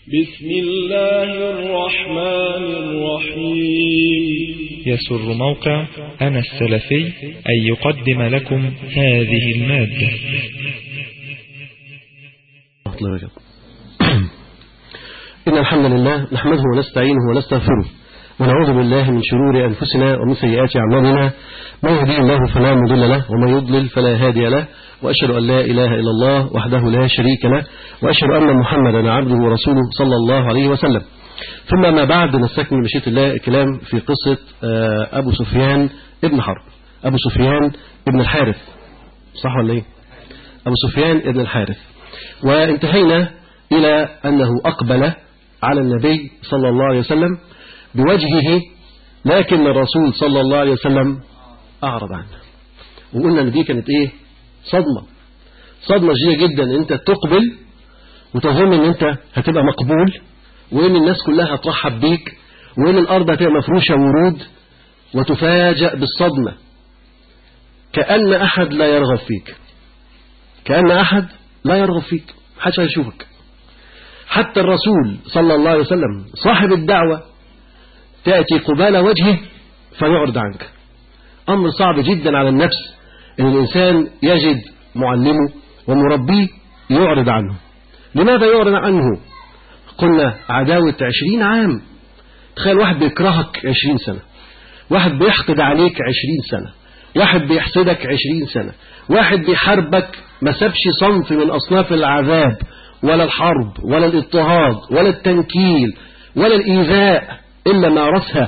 بسم الله الرحمن الرحيم يسر موقع أنا السلفي أن يقدم لكم هذه المادة إن الحمد لله نحمده ونستعينه ونستغفره ونعوذ بالله من شرور أنفسنا ومن سيئات أعمالنا من يهدي الله فلا مضل له ومن يضلل فلا هادي له وأشهد أن لا إله إلا الله وحده لا شريك له وأشهد أن محمدا عبده ورسوله صلى الله عليه وسلم ثم ما بعد نستكمل مشيئة الله الكلام في قصة أبو سفيان ابن حرب أبو سفيان ابن الحارث صح ولا إيه أبو سفيان ابن الحارث وانتهينا إلى أنه أقبل على النبي صلى الله عليه وسلم بوجهه لكن الرسول صلى الله عليه وسلم أعرض عنه وقلنا أن دي كانت إيه صدمة صدمة شديدة جدا أن أنت تقبل وتظن أن أنت هتبقى مقبول وأن الناس كلها هترحب بيك وأن الأرض هتبقى مفروشة ورود وتفاجأ بالصدمة كأن أحد لا يرغب فيك كأن أحد لا يرغب فيك محدش هيشوفك حتى الرسول صلى الله عليه وسلم صاحب الدعوة تأتي قبال وجهه فيعرض عنك أمر صعب جدا على النفس أن الإنسان يجد معلمه ومربيه يعرض عنه لماذا يعرض عنه قلنا عداوة عشرين عام تخيل واحد بيكرهك عشرين سنة واحد بيحقد عليك عشرين سنة واحد بيحسدك عشرين سنة واحد بيحاربك ما سابش صنف من أصناف العذاب ولا الحرب ولا الاضطهاد ولا التنكيل ولا الإيذاء إلا مارسها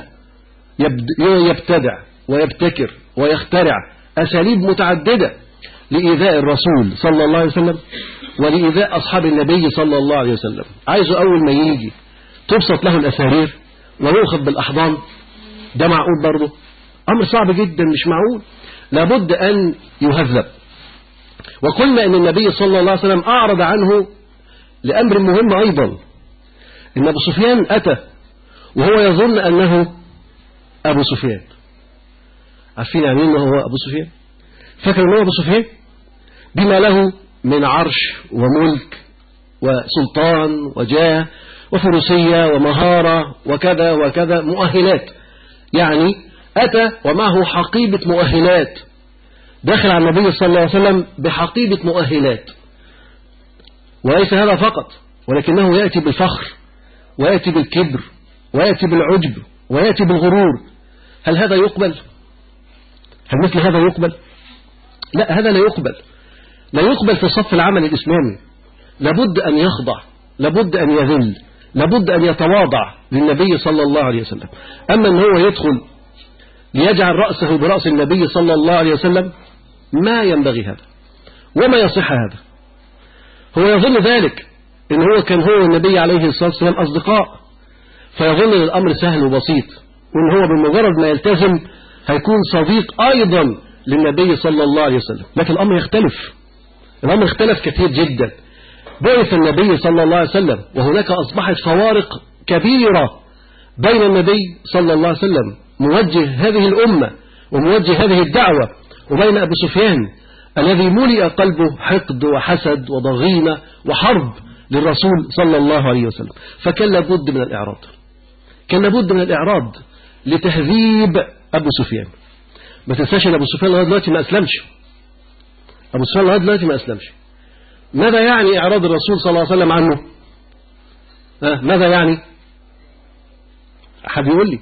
يبتدع ويبتكر ويخترع أساليب متعددة لإيذاء الرسول صلى الله عليه وسلم ولإيذاء أصحاب النبي صلى الله عليه وسلم عايزه أول ما يجي تبسط له الأسارير ويؤخذ بالأحضان ده معقول برضه أمر صعب جدا مش معقول لابد أن يهذب وقلنا أن النبي صلى الله عليه وسلم أعرض عنه لأمر مهم أيضا إن أبو سفيان أتى وهو يظن أنه أبو سفيان عارفين يعني أنه هو أبو سفيان فاكر أنه أبو سفيان بما له من عرش وملك وسلطان وجاه وفروسية ومهارة وكذا وكذا مؤهلات يعني أتى ومعه حقيبة مؤهلات دخل على النبي صلى الله عليه وسلم بحقيبة مؤهلات وليس هذا فقط ولكنه يأتي بالفخر ويأتي بالكبر ويأتي بالعجب ويأتي بالغرور هل هذا يقبل هل مثل هذا يقبل لا هذا لا يقبل لا يقبل في صف العمل الإسلامي لابد أن يخضع لابد أن يذل لابد أن يتواضع للنبي صلى الله عليه وسلم أما أن هو يدخل ليجعل رأسه برأس النبي صلى الله عليه وسلم ما ينبغي هذا وما يصح هذا هو يظن ذلك إن هو كان هو والنبي عليه الصلاة والسلام أصدقاء فيظن أن الأمر سهل وبسيط وإن هو بمجرد ما يلتزم هيكون صديق أيضا للنبي صلى الله عليه وسلم لكن الأمر يختلف الأمر اختلف كثير جدا بعث النبي صلى الله عليه وسلم وهناك أصبحت فوارق كبيرة بين النبي صلى الله عليه وسلم موجه هذه الأمة وموجه هذه الدعوة وبين أبو سفيان الذي ملئ قلبه حقد وحسد وضغينة وحرب للرسول صلى الله عليه وسلم فكان لابد من الإعراض كان لابد من الإعراض لتهذيب أبو سفيان ما تنساش أن أبو سفيان لغاية دلوقتي ما أسلمش أبو سفيان لغاية دلوقتي ما أسلمش ماذا يعني إعراض الرسول صلى الله عليه وسلم عنه أه ماذا يعني حد يقول لي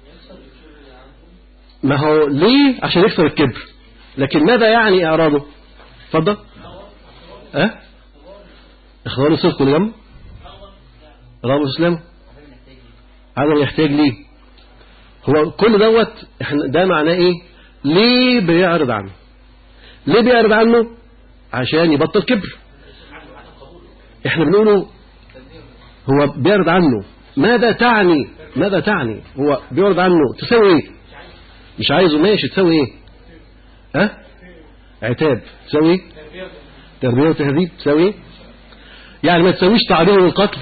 ما هو ليه عشان يكسر الكبر لكن ماذا يعني إعراضه اتفضل أه إخواني صدق اليوم رغم الإسلام هذا يحتاج ليه هو كل دوت احنا ده معناه ايه ليه بيعرض عنه ليه بيعرض عنه عشان يبطل كبر احنا بنقوله هو بيعرض عنه ماذا تعني ماذا تعني هو بيعرض عنه تسوي ايه مش عايزه ماشي تسوي ايه ها أه؟ عتاب تسوي ايه تربية وتهذيب تسوي ايه يعني ما تسويش تعريض للقتل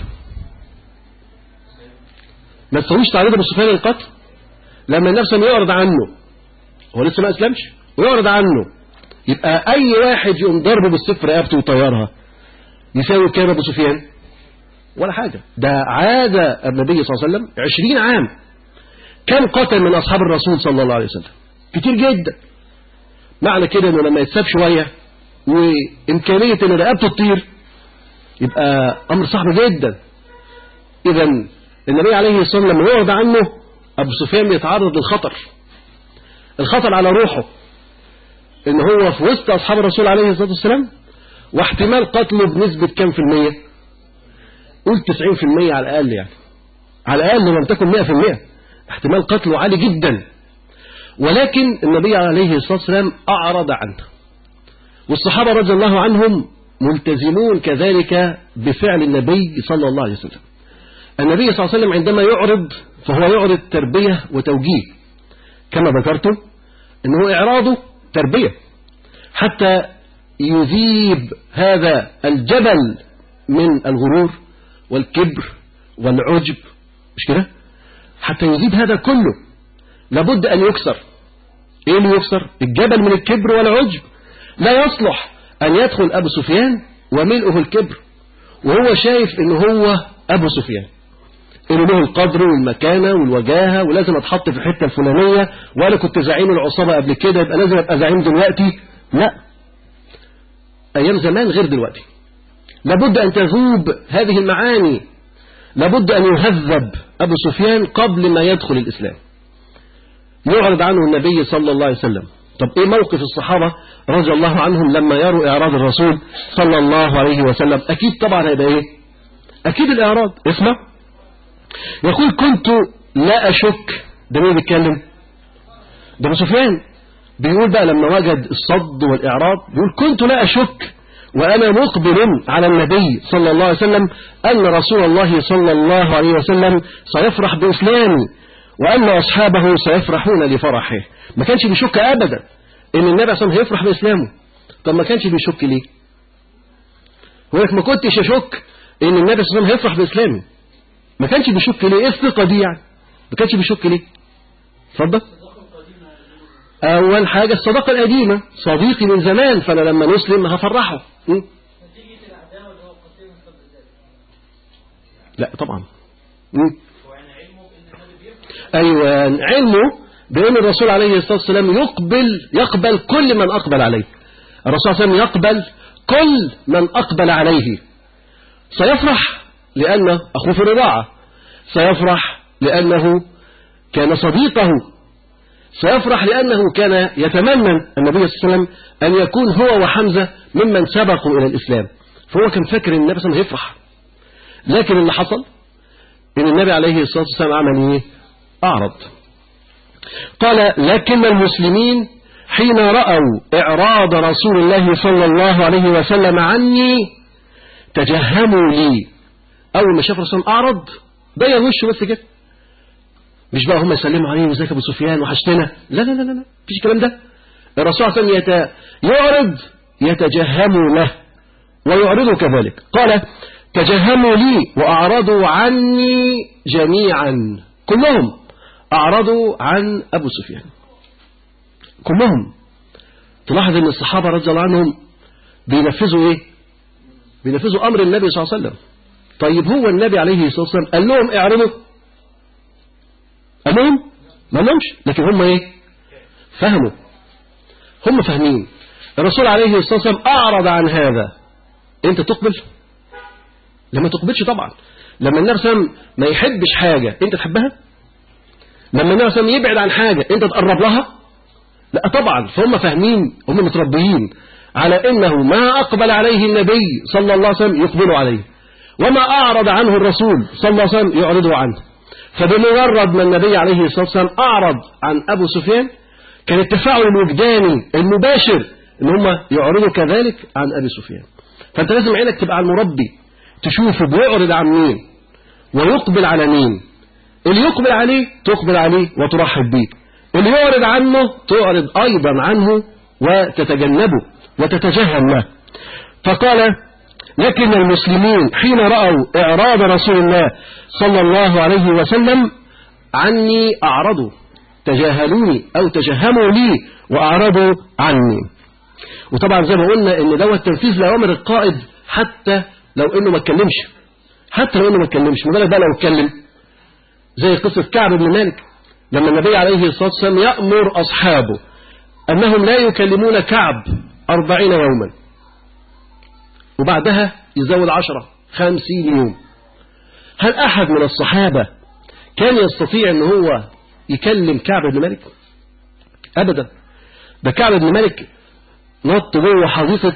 ما تسويش تعريض ابو سفيان للقتل لما النفس يعرض عنه هو لسه ما اسلمش ويعرض عنه يبقى اي واحد يقوم ضربه بالسيف رقبته ويطيرها يساوي كام ابو سفيان ولا حاجة ده عاد النبي صلى الله عليه وسلم عشرين عام كم قتل من أصحاب الرسول صلى الله عليه وسلم كتير جدا معنى كده انه لما يتساب شوية وإمكانية ان رقبته تطير يبقى أمر صعب جدا إذا النبي عليه الصلاة والسلام لما يعرض عنه أبو سفيان بيتعرض للخطر الخطر على روحه ان هو في وسط أصحاب الرسول عليه الصلاة والسلام واحتمال قتله بنسبة كم في المية قول 90% على الأقل يعني على الأقل لم تكن 100% احتمال قتله عالي جدا ولكن النبي عليه الصلاة والسلام أعرض عنه والصحابة رضي الله عنهم ملتزمون كذلك بفعل النبي صلى الله عليه وسلم النبي صلى الله عليه وسلم عندما يعرض فهو يعرض تربية وتوجيه كما ذكرتم أنه إعراضه تربية حتى يذيب هذا الجبل من الغرور والكبر والعجب مش كده حتى يذيب هذا كله لابد أن يكسر إيه اللي يكسر الجبل من الكبر والعجب لا يصلح أن يدخل أبو سفيان وملئه الكبر وهو شايف إن هو أبو سفيان إنه له القدر والمكانة والوجاهة ولازم أتحط في الحتة الفلانية وأنا كنت زعيم العصابة قبل كده يبقى لازم أبقى زعيم دلوقتي لا أيام زمان غير دلوقتي لابد أن تذوب هذه المعاني لابد أن يهذب أبو سفيان قبل ما يدخل الإسلام يعرض عنه النبي صلى الله عليه وسلم طب إيه موقف الصحابة رضي الله عنهم لما يروا إعراض الرسول صلى الله عليه وسلم أكيد طبعا هيبقى إيه أكيد الإعراض اسمع يقول كنت لا أشك ده مين بيتكلم ده أبو سفيان بيقول بقى لما وجد الصد والإعراض بيقول كنت لا أشك وأنا مقبل على النبي صلى الله عليه وسلم أن رسول الله صلى الله عليه وسلم سيفرح بإسلامي وأن أصحابه سيفرحون لفرحه ما كانش بيشك أبدا إن النبي صلى الله عليه وسلم هيفرح بإسلامه طب ما كانش بيشك ليه هو ما كنتش أشك إن النبي صلى الله عليه وسلم هيفرح بإسلامه ما كانش بيشك ليه إيه الثقة دي يعني ما كانش بيشك ليه اتفضل أول حاجة الصداقة القديمة صديقي من زمان فأنا لما نسلم هفرحه م? لا طبعا م? أيوة علمه بأن الرسول عليه الصلاة والسلام يقبل يقبل كل من أقبل عليه الرسول صلى الله عليه وسلم يقبل كل من أقبل عليه سيفرح لأنه أخوه في الرضاعة سيفرح لأنه كان صديقه سيفرح لأنه كان يتمنى النبي صلى الله عليه وسلم أن يكون هو وحمزة ممن سبقوا إلى الإسلام فهو كان فاكر أن النبي صلى الله عليه وسلم هيفرح لكن اللي حصل أن النبي عليه الصلاة والسلام عمل إيه أعرض قال لكن المسلمين حين رأوا إعراض رسول الله صلى الله عليه وسلم عني تجهموا لي أول ما شاف الرسول أعرض بين وشه بس كده مش بقى هم يسلموا عليه وزيك ابو سفيان وحشتنا لا لا لا لا مفيش الكلام ده الرسول صلى الله عليه وسلم يعرض يتجهم له ويعرض كذلك قال تجهموا لي وأعرضوا عني جميعا كلهم أعرضوا عن أبو سفيان كلهم تلاحظ أن الصحابة رضي الله عنهم بينفذوا إيه بينفذوا أمر النبي صلى الله عليه وسلم طيب هو النبي عليه الصلاة والسلام قال لهم اعرضوا قال لهم ما لهمش لكن هم ايه فهموا هم فاهمين الرسول عليه الصلاة والسلام أعرض عن هذا انت تقبل لما تقبلش طبعا لما النبي صلى الله عليه وسلم ما يحبش حاجة انت تحبها لما النبي صلى الله عليه وسلم يبعد عن حاجة انت تقرب لها لا طبعا فهم فاهمين هم متربيين على انه ما اقبل عليه النبي صلى الله عليه وسلم يقبل عليه وما اعرض عنه الرسول صلى الله عليه وسلم يعرض عنه فبمجرد ما النبي عليه الصلاة والسلام أعرض عن أبو سفيان كان التفاعل الوجداني المباشر ان هم يعرضوا كذلك عن أبي سفيان فأنت لازم عينك تبقى على المربي تشوفه بيعرض عن مين ويقبل على مين اللي يقبل عليه تقبل عليه وترحب به اللي يعرض عنه تعرض أيضا عنه وتتجنبه وتتجهم له فقال لكن المسلمين حين رأوا إعراض رسول الله صلى الله عليه وسلم عني أعرضوا تجاهلوني أو تجهموا لي وأعرضوا عني وطبعا زي ما قلنا ان دوت تنفيذ لأوامر القائد حتى لو انه ما اتكلمش حتى لو انه ما اتكلمش ما بالك بقى لو اتكلم زي قصة كعب بن مالك لما النبي عليه الصلاة والسلام يأمر أصحابه أنهم لا يكلمون كعب أربعين يوما وبعدها يزود عشرة خمسين يوم هل أحد من الصحابة كان يستطيع أن هو يكلم كعب بن مالك أبدا ده كعب بن مالك نط جوه حديقة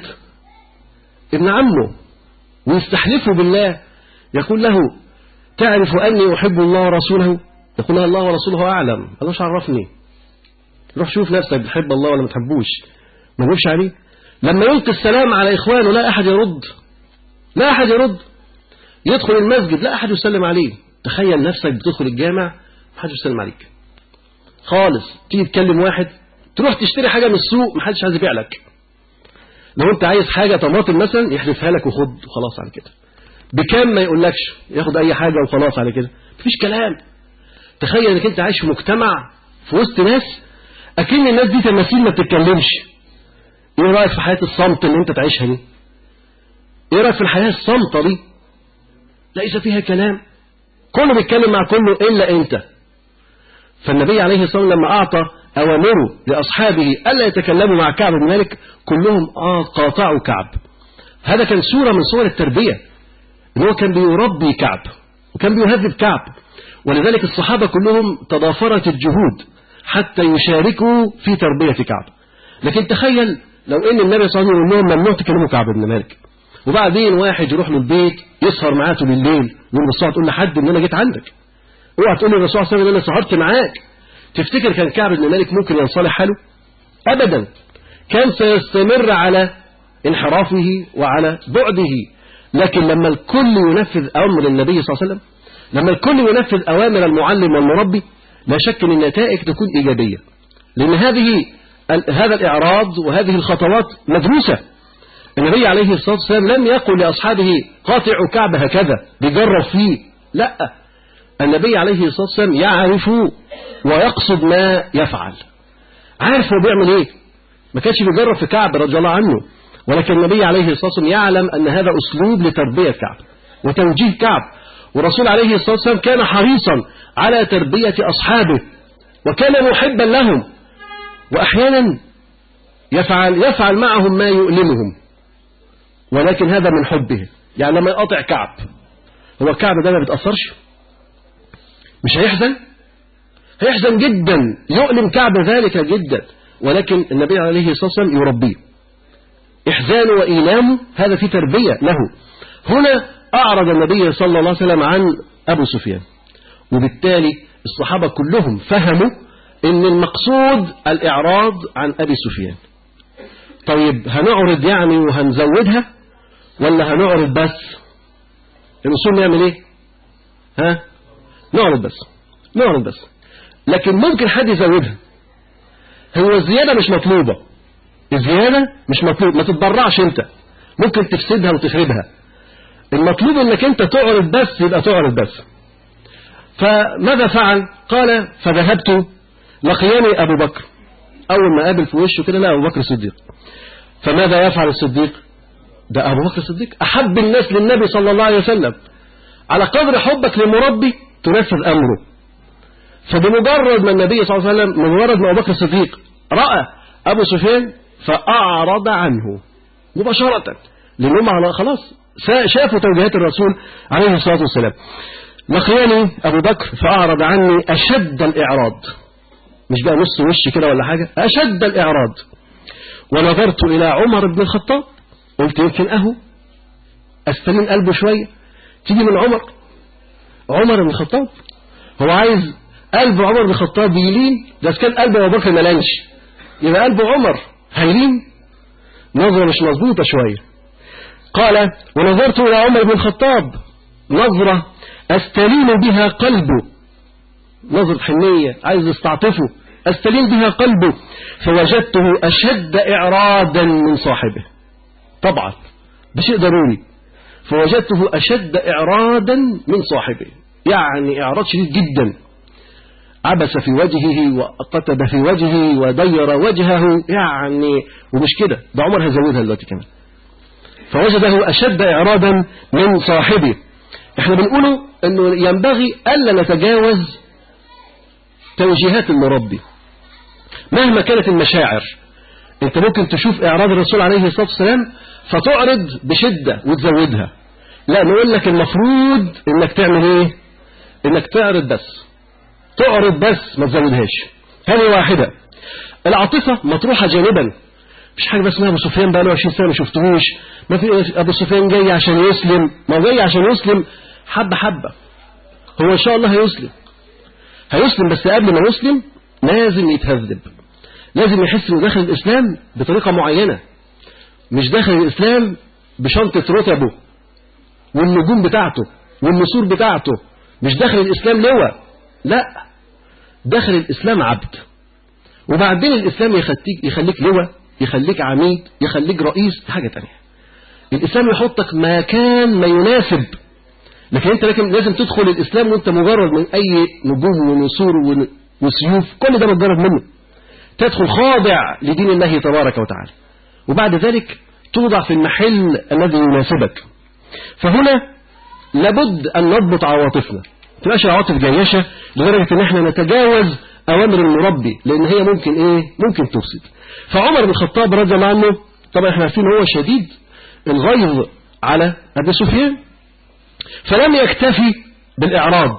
ابن عمه ويستحلفه بالله يقول له تعرف أني أحب الله ورسوله يقول الله ورسوله أعلم أنا مش عرفني روح شوف نفسك بتحب الله ولا ما تحبوش ما نقولش عليه لما يلقي السلام على إخوانه لا أحد يرد لا أحد يرد يدخل المسجد لا أحد يسلم عليه تخيل نفسك بتدخل الجامع ما حدش يسلم عليك خالص تيجي تكلم واحد تروح تشتري حاجة من السوق ما حدش عايز يبيع لك لو انت عايز حاجة طماطم مثلا يحذفها لك وخد وخلاص على كده بكام ما يقولكش ياخد اي حاجة وخلاص على كده مفيش كلام تخيل انك انت عايش في مجتمع في وسط ناس اكن الناس دي تماثيل ما بتتكلمش ايه رايك في حياة الصمت اللي انت تعيشها دي ايه رايك في الحياة الصامتة دي ليس فيها كلام كله بيتكلم مع كله الا انت فالنبي عليه الصلاة والسلام لما اعطى اوامره لاصحابه الا يتكلموا مع كعب بن مالك كلهم اه قاطعوا كعب هذا كان صورة من صور التربية ان هو كان بيربي كعب وكان بيهذب كعب ولذلك الصحابة كلهم تضافرت الجهود حتى يشاركوا في تربية كعب لكن تخيل لو ان النبي صلى الله عليه وسلم يقول لهم ممنوع تكلموا كعب بن مالك وبعدين واحد يروح له البيت يسهر معاه طول الليل يقول بس تقول لحد ان انا جيت عندك اوعى تقول للرسول صلى الله عليه وسلم ان انا سهرت معاك تفتكر كان كعب بن مالك ممكن ينصلح حاله ابدا كان سيستمر على انحرافه وعلى بعده لكن لما الكل ينفذ امر النبي صلى الله عليه وسلم لما الكل ينفذ اوامر المعلم والمربي لا شك ان النتائج تكون ايجابيه لان هذه هذا الاعراض وهذه الخطوات مدروسه النبي عليه الصلاة والسلام لم يقل لأصحابه قاطعوا كعب هكذا بيجرب فيه لا النبي عليه الصلاة والسلام يعرف ويقصد ما يفعل عارف هو بيعمل ايه ما كانش بيجرب في كعب رضي الله عنه ولكن النبي عليه الصلاة والسلام يعلم أن هذا أسلوب لتربية كعب وتوجيه كعب والرسول عليه الصلاة والسلام كان حريصا على تربية أصحابه وكان محبا لهم وأحيانا يفعل, يفعل معهم ما يؤلمهم ولكن هذا من حبه يعني لما يقاطع كعب هو الكعب ده ما بيتأثرش مش هيحزن هيحزن جدا يؤلم كعب ذلك جدا ولكن النبي عليه الصلاة والسلام يربيه إحزانه وإيلامه هذا في تربية له هنا أعرض النبي صلى الله عليه وسلم عن أبو سفيان وبالتالي الصحابة كلهم فهموا ان المقصود الإعراض عن أبي سفيان طيب هنعرض يعني وهنزودها ولا هنعرض بس الأصول نعمل ايه ها نعرض بس نعرض بس لكن ممكن حد يزودها هو الزيادة مش مطلوبة الزيادة مش مطلوب ما تتبرعش انت ممكن تفسدها وتخربها المطلوب انك انت تعرض بس يبقى تعرض بس فماذا فعل قال فذهبت لقياني ابو بكر اول ما قابل في وشه كده لا ابو بكر الصديق فماذا يفعل الصديق ده ابو بكر الصديق احب الناس للنبي صلى الله عليه وسلم على قدر حبك للمربي تنفذ امره فبمجرد ما النبي صلى الله عليه وسلم بمجرد ما ابو بكر الصديق راى ابو سفيان فاعرض عنه مباشره لانهم على خلاص شافوا توجيهات الرسول عليه الصلاه والسلام لقياني ابو بكر فاعرض عني اشد الاعراض مش بقى نص وش كده ولا حاجه اشد الاعراض ونظرت الى عمر بن الخطاب قلت يمكن اهو استلم قلبه شويه تيجي من عمر عمر بن الخطاب هو عايز قلب عمر بن الخطاب يلين ده كان قلب ابو بكر ملانش يبقى قلب عمر هيلين نظرة مش مظبوطة شوية قال ونظرت إلى عمر بن الخطاب نظرة أستلين بها قلبه نظرة حنية عايز يستعطفه أستلين بها قلبه فوجدته أشد إعرادا من صاحبه طبعا بشيء ضروري فوجدته أشد إعرادا من صاحبه يعني إعراض شديد جدا عبس في وجهه وقتب في وجهه ودير وجهه يعني ومش كده ده عمر هيزودها دلوقتي كمان فوجده أشد إعرادا من صاحبه احنا بنقوله انه ينبغي ألا نتجاوز توجيهات المربي مهما كانت المشاعر انت ممكن تشوف اعراض الرسول عليه الصلاة والسلام فتعرض بشدة وتزودها لا نقول لك المفروض انك تعمل ايه انك تعرض بس تعرض بس ما تزودهاش هذه واحدة العاطفة مطروحة جانبا مش حاجة بس اسمها ابو سفيان بقى له 20 سنة ما شفتهوش ما في ابو سفيان جاي عشان يسلم ما هو جاي عشان يسلم حبة حبة هو ان شاء الله هيسلم هيسلم بس قبل ما يسلم لازم يتهذب لازم يحس انه داخل الاسلام بطريقة معينة مش داخل الاسلام بشنطة رتبه والنجوم بتاعته والنسور بتاعته مش داخل الاسلام لواء لا داخل الاسلام عبد وبعدين الاسلام يخليك يخليك لواء يخليك عميد يخليك رئيس دي حاجة تانية الاسلام يحطك مكان ما يناسب لكن انت لكن لازم تدخل الاسلام وانت مجرد من اي نجوم ونسور ون- وسيوف كل ده مجرد منه تدخل خاضع لدين الله تبارك وتعالى وبعد ذلك توضع في المحل الذي يناسبك فهنا لابد أن نضبط عواطفنا ما تبقاش العواطف جياشة لدرجة ان احنا نتجاوز أوامر المربي لأن هي ممكن إيه ممكن تفسد فعمر بن الخطاب رضي الله عنه طبعا احنا عارفين هو شديد الغيظ على أبي سفيان فلم يكتفي بالإعراض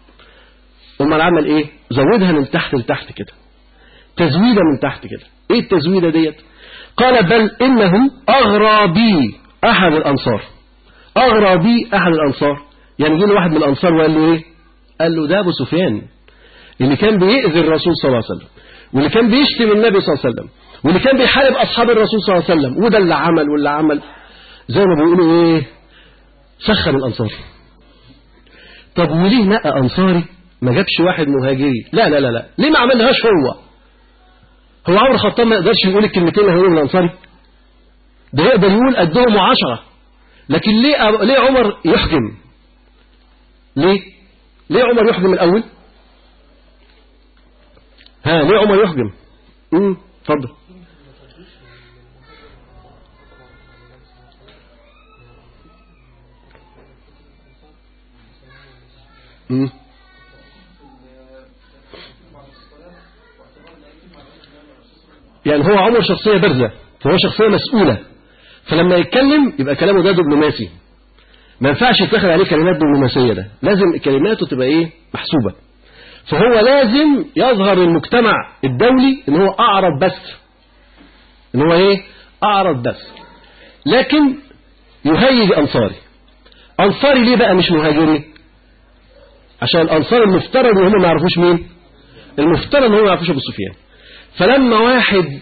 امال عمل ايه زودها من تحت لتحت كده تزويدة من تحت كده ايه التزويدة ديت قال بل انه اغرى بي احد الانصار اغرى بي احد الانصار يعني جه له واحد من الانصار وقال له ايه قال له ده ابو سفيان اللي كان بيأذي الرسول صلى الله عليه وسلم واللي كان بيشتم النبي صلى الله عليه وسلم واللي كان بيحارب اصحاب الرسول صلى الله عليه وسلم وده اللي عمل واللي عمل زي ما بيقولوا ايه سخن الانصار طب وليه نقى انصاري ما جابش واحد مهاجري لا لا لا لا ليه ما عملهاش هو هو عمر الخطاب ما يقدرش يقول الكلمتين اللي هيقولهم الانصاري ده يقدر يقول قدهم عشرة لكن ليه ليه عمر يحكم ليه ليه عمر يحكم الاول ها ليه عمر يحكم امم اتفضل امم يعني هو عمر شخصية بارزة فهو شخصية مسؤولة فلما يتكلم يبقى كلامه ده دبلوماسي ما ينفعش يتاخد عليه كلمات دبلوماسية ده لازم كلماته تبقى ايه محسوبة فهو لازم يظهر للمجتمع الدولي ان هو اعرض بس ان هو ايه اعرض بس لكن يهيج انصاري انصاري ليه بقى مش مهاجري عشان الانصار المفترض ان هم ما يعرفوش مين المفترض ان هم ما يعرفوش ابو سفيان فلما واحد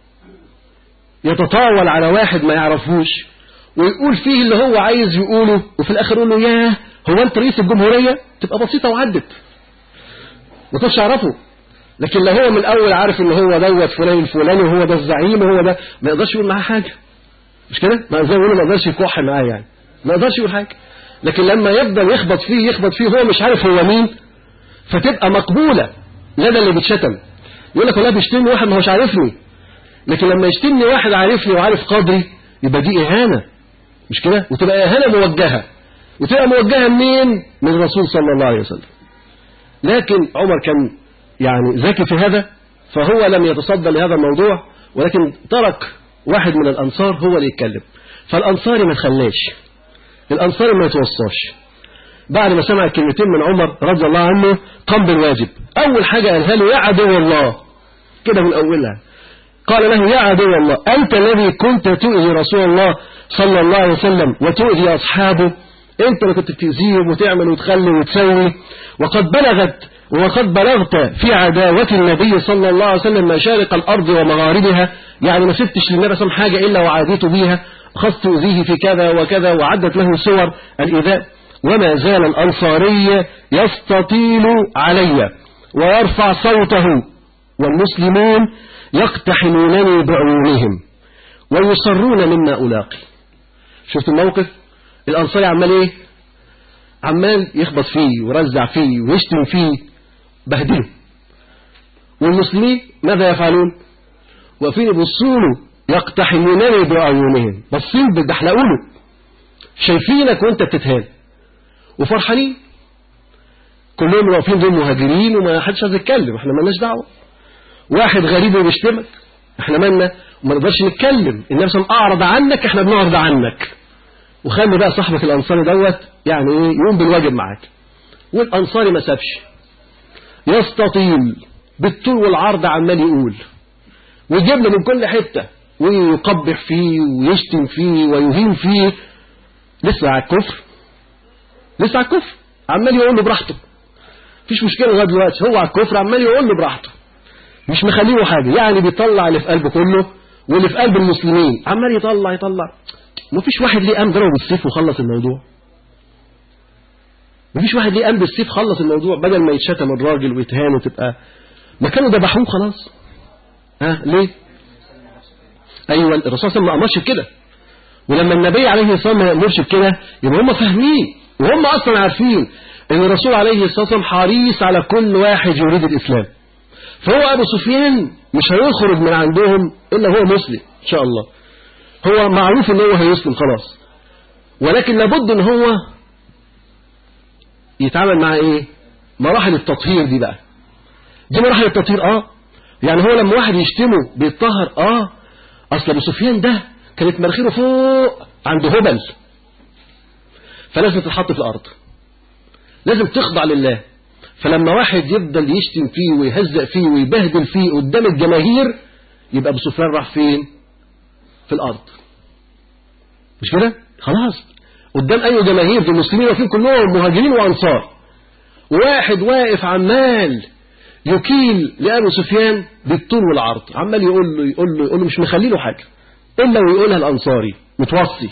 يتطاول على واحد ما يعرفوش ويقول فيه اللي هو عايز يقوله وفي الاخر يقول له ياه هو انت رئيس الجمهورية تبقى بسيطة وعدت ما كنتش اعرفه لكن لو هو من الاول عارف ان هو دوت فلان الفلاني وهو ده الزعيم وهو ده ما يقدرش يقول معاه حاجة مش كده ما زي ما يقولوا ما يقدرش يكح معاه يعني ما يقدرش يقول حاجة لكن لما يفضل يخبط فيه يخبط فيه هو مش عارف هو مين فتبقى مقبولة لدى اللي بيتشتم يقول لك والله بيشتمني واحد ما هوش عارفني لكن لما يشتمني واحد عارفني وعارف قدري يبقى دي إهانة مش كده وتبقى إهانة موجهة وتبقى موجهة منين من الرسول صلى الله عليه وسلم لكن عمر كان يعني ذكي في هذا فهو لم يتصدى لهذا الموضوع ولكن ترك واحد من الأنصار هو اللي يتكلم فالأنصاري ما تخلاش الأنصاري ما يتوصاش بعد ما سمع الكلمتين من عمر رضي الله عنه قام بالواجب أول حاجة قالها له يا عدو الله كده من أولها قال له يا عدو الله أنت الذي كنت تؤذي رسول الله صلى الله عليه وسلم وتؤذي أصحابه أنت اللي كنت بتأذيهم وتعمل وتخلي وتسوي وقد بلغت وقد بلغت في عداوة النبي صلى الله عليه وسلم مشارق الأرض ومغاربها يعني ما سبتش للنبي صلى حاجة إلا وعاديت بها خصت أذيه في كذا وكذا وعدت له صور الإيذاء وما زال الأنصاري يستطيل علي ويرفع صوته والمسلمون يقتحمونني بعيونهم ويصرون مما ألاقي شفت الموقف الأنصاري عمال إيه عمال يخبط فيه ورزع فيه ويشتم فيه بهدله والمسلمين ماذا يفعلون واقفين يبصوا له يقتحمونني بعيونهم بصين بيدحلقوا له شايفينك وانت بتتهان وفرحانين كلهم واقفين دول مهاجرين وما حدش عايز يتكلم احنا مالناش دعوه واحد غريب وبيشتمك احنا مالنا وما نقدرش نتكلم النبي صلى الله عليه وسلم اعرض عنك احنا بنعرض عنك وخلي بقى صاحبك الانصاري دوت يعني ايه يقوم بالواجب معاك والانصاري ما سابش يستطيل بالطول والعرض عمال يقول ويجيب له من كل حته ويقبح فيه ويشتم فيه ويهين فيه لسه على الكفر لسه على الكفر عمال يقول له براحته مفيش مشكله لغايه دلوقتي هو على الكفر عمال يقول له براحته مش مخليه حاجه يعني بيطلع اللي في قلبه كله واللي في قلب المسلمين عمال يطلع يطلع مفيش واحد ليه قام ضربه بالسيف وخلص الموضوع مفيش واحد ليه قام بالسيف خلص الموضوع بدل ما يتشتم الراجل ويتهان وتبقى ما كانوا ذبحوه خلاص ها ليه ايوه الرسول صلى الله عليه وسلم ما امرش بكده ولما النبي عليه الصلاه والسلام ما يامرش بكده يبقى هم فاهمين وهم اصلا عارفين ان الرسول عليه الصلاه والسلام حريص على كل واحد يريد الاسلام فهو ابو سفيان مش هيخرج من عندهم الا هو مسلم ان شاء الله هو معروف ان هو هيسلم خلاص ولكن لابد ان هو يتعامل مع ايه مراحل التطهير دي بقى دي مراحل التطهير اه يعني هو لما واحد يشتمه بيتطهر اه اصل ابو سفيان ده كانت مناخيره فوق عند هبل فلازم تتحط في الارض لازم تخضع لله فلما واحد يفضل يشتم فيه ويهزق فيه ويبهدل فيه قدام الجماهير يبقى ابو سفيان راح فين في الارض مش كده خلاص قدام اي جماهير دي المسلمين واقفين كلهم مهاجرين وانصار واحد واقف عمال يكيل لابو سفيان بالطول والعرض عمال يقول له يقول له يقول له مش مخلي له حاجه الا ويقولها الانصاري متوصي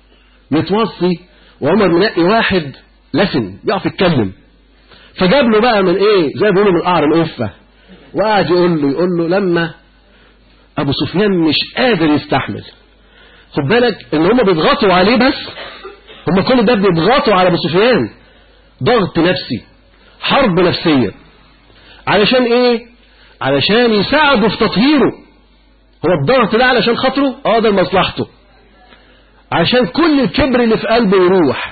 متوصي وعمر منقي واحد لسن بيعرف يتكلم فجاب له بقى من ايه زي ما بيقولوا من قعر القفه وقعد يقول له يقول له لما ابو سفيان مش قادر يستحمل خد بالك ان هم بيضغطوا عليه بس هم كل ده بيضغطوا على ابو سفيان ضغط نفسي حرب نفسيه علشان ايه علشان يساعدوا في تطهيره هو الضغط ده علشان خاطره اه ده لمصلحته عشان كل الكبر اللي في قلبه يروح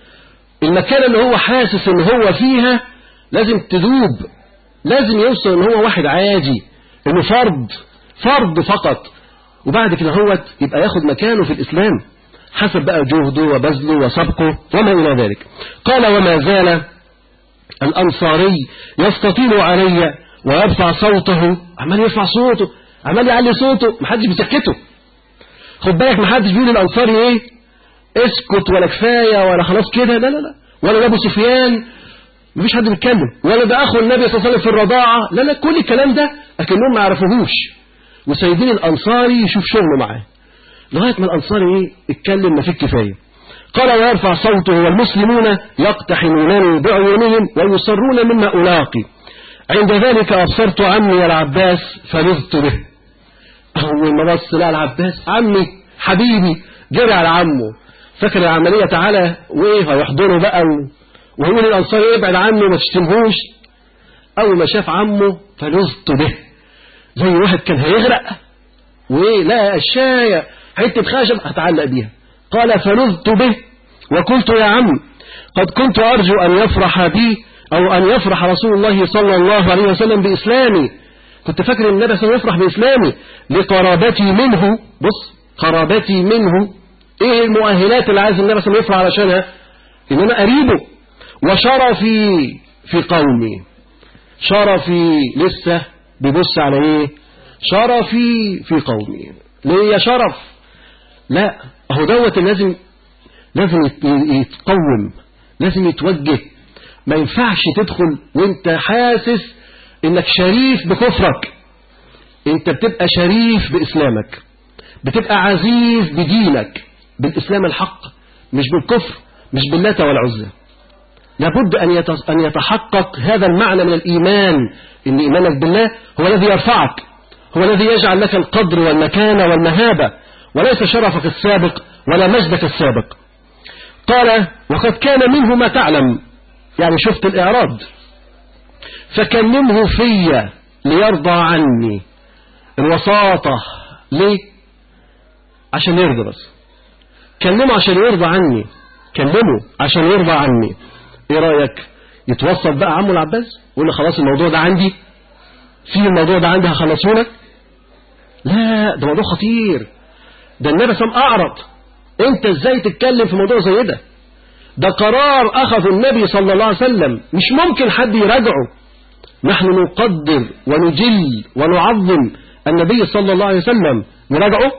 المكان اللي هو حاسس ان هو فيها لازم تذوب لازم يوصل ان هو واحد عادي انه فرد فرد فقط وبعد كده هو يبقى ياخد مكانه في الاسلام حسب بقى جهده وبذله وسبقه وما الى ذلك قال وما زال الانصاري يستطيل علي ويرفع صوته عمال يرفع صوته عمال يعلي صوته محدش بيسكته خد بالك محدش بيقول الانصاري ايه اسكت ولا كفايه ولا خلاص كده لا لا لا ولا ده ابو سفيان مفيش حد بيتكلم ولا ده اخو النبي صلى الله عليه وسلم في الرضاعه لا لا كل الكلام ده اكنهم ما يعرفوهوش وسيدين الانصاري يشوف شغله معاه لغايه ما الانصاري ايه اتكلم ما فيه الكفايه قال ويرفع صوته والمسلمون يقتحمونني بعيونهم ويصرون مما الاقي عند ذلك ابصرت عمي العباس فلذت به اول ما بص لا العباس عمي حبيبي جري على عمه فاكر العمليه تعالى وايه هيحضنه بقى ويقول الانصاري ابعد عنه ما تشتمهوش اول ما شاف عمه فلذت به زي واحد كان هيغرق وايه لا الشايه حته خشب هتعلق بيها قال فلذت به وقلت يا عم قد كنت أرجو أن يفرح بي أو أن يفرح رسول الله صلى الله عليه وسلم بإسلامي كنت فاكر ان النبي صلى الله عليه وسلم يفرح بإسلامي لقرابتي منه بص قرابتي منه ايه المؤهلات اللي عايز النبي صلى الله عليه وسلم يفرح علشانها ان انا قريبه وشرفي في قومي شرفي لسه بيبص على ايه شرفي في قومي ليه شرف لا اهو دوت لازم لازم يتقوم لازم يتوجه ما ينفعش تدخل وانت حاسس انك شريف بكفرك انت بتبقى شريف باسلامك بتبقى عزيز بدينك بالاسلام الحق مش بالكفر مش باللات والعزى لابد أن أن يتحقق هذا المعنى من الإيمان إن إيمانك بالله هو الذي يرفعك هو الذي يجعل لك القدر والمكانة والمهابة وليس شرفك السابق ولا مجدك السابق قال وقد كان منه ما تعلم يعني شفت الإعراض فكلمه في ليرضى عني الوساطة ليه عشان يرضى بس كلمه عشان يرضى عني كلمه عشان يرضى عني ايه رأيك يتوسط بقى عمه العباس يقول له خلاص الموضوع ده عندي في الموضوع ده عندي هخلصه لك لا ده موضوع خطير ده النبي سام أعرض انت ازاي تتكلم في موضوع زي ده ده قرار أخذ النبي صلى الله عليه وسلم مش ممكن حد يراجعه نحن نقدر ونجل ونعظم النبي صلى الله عليه وسلم نراجعه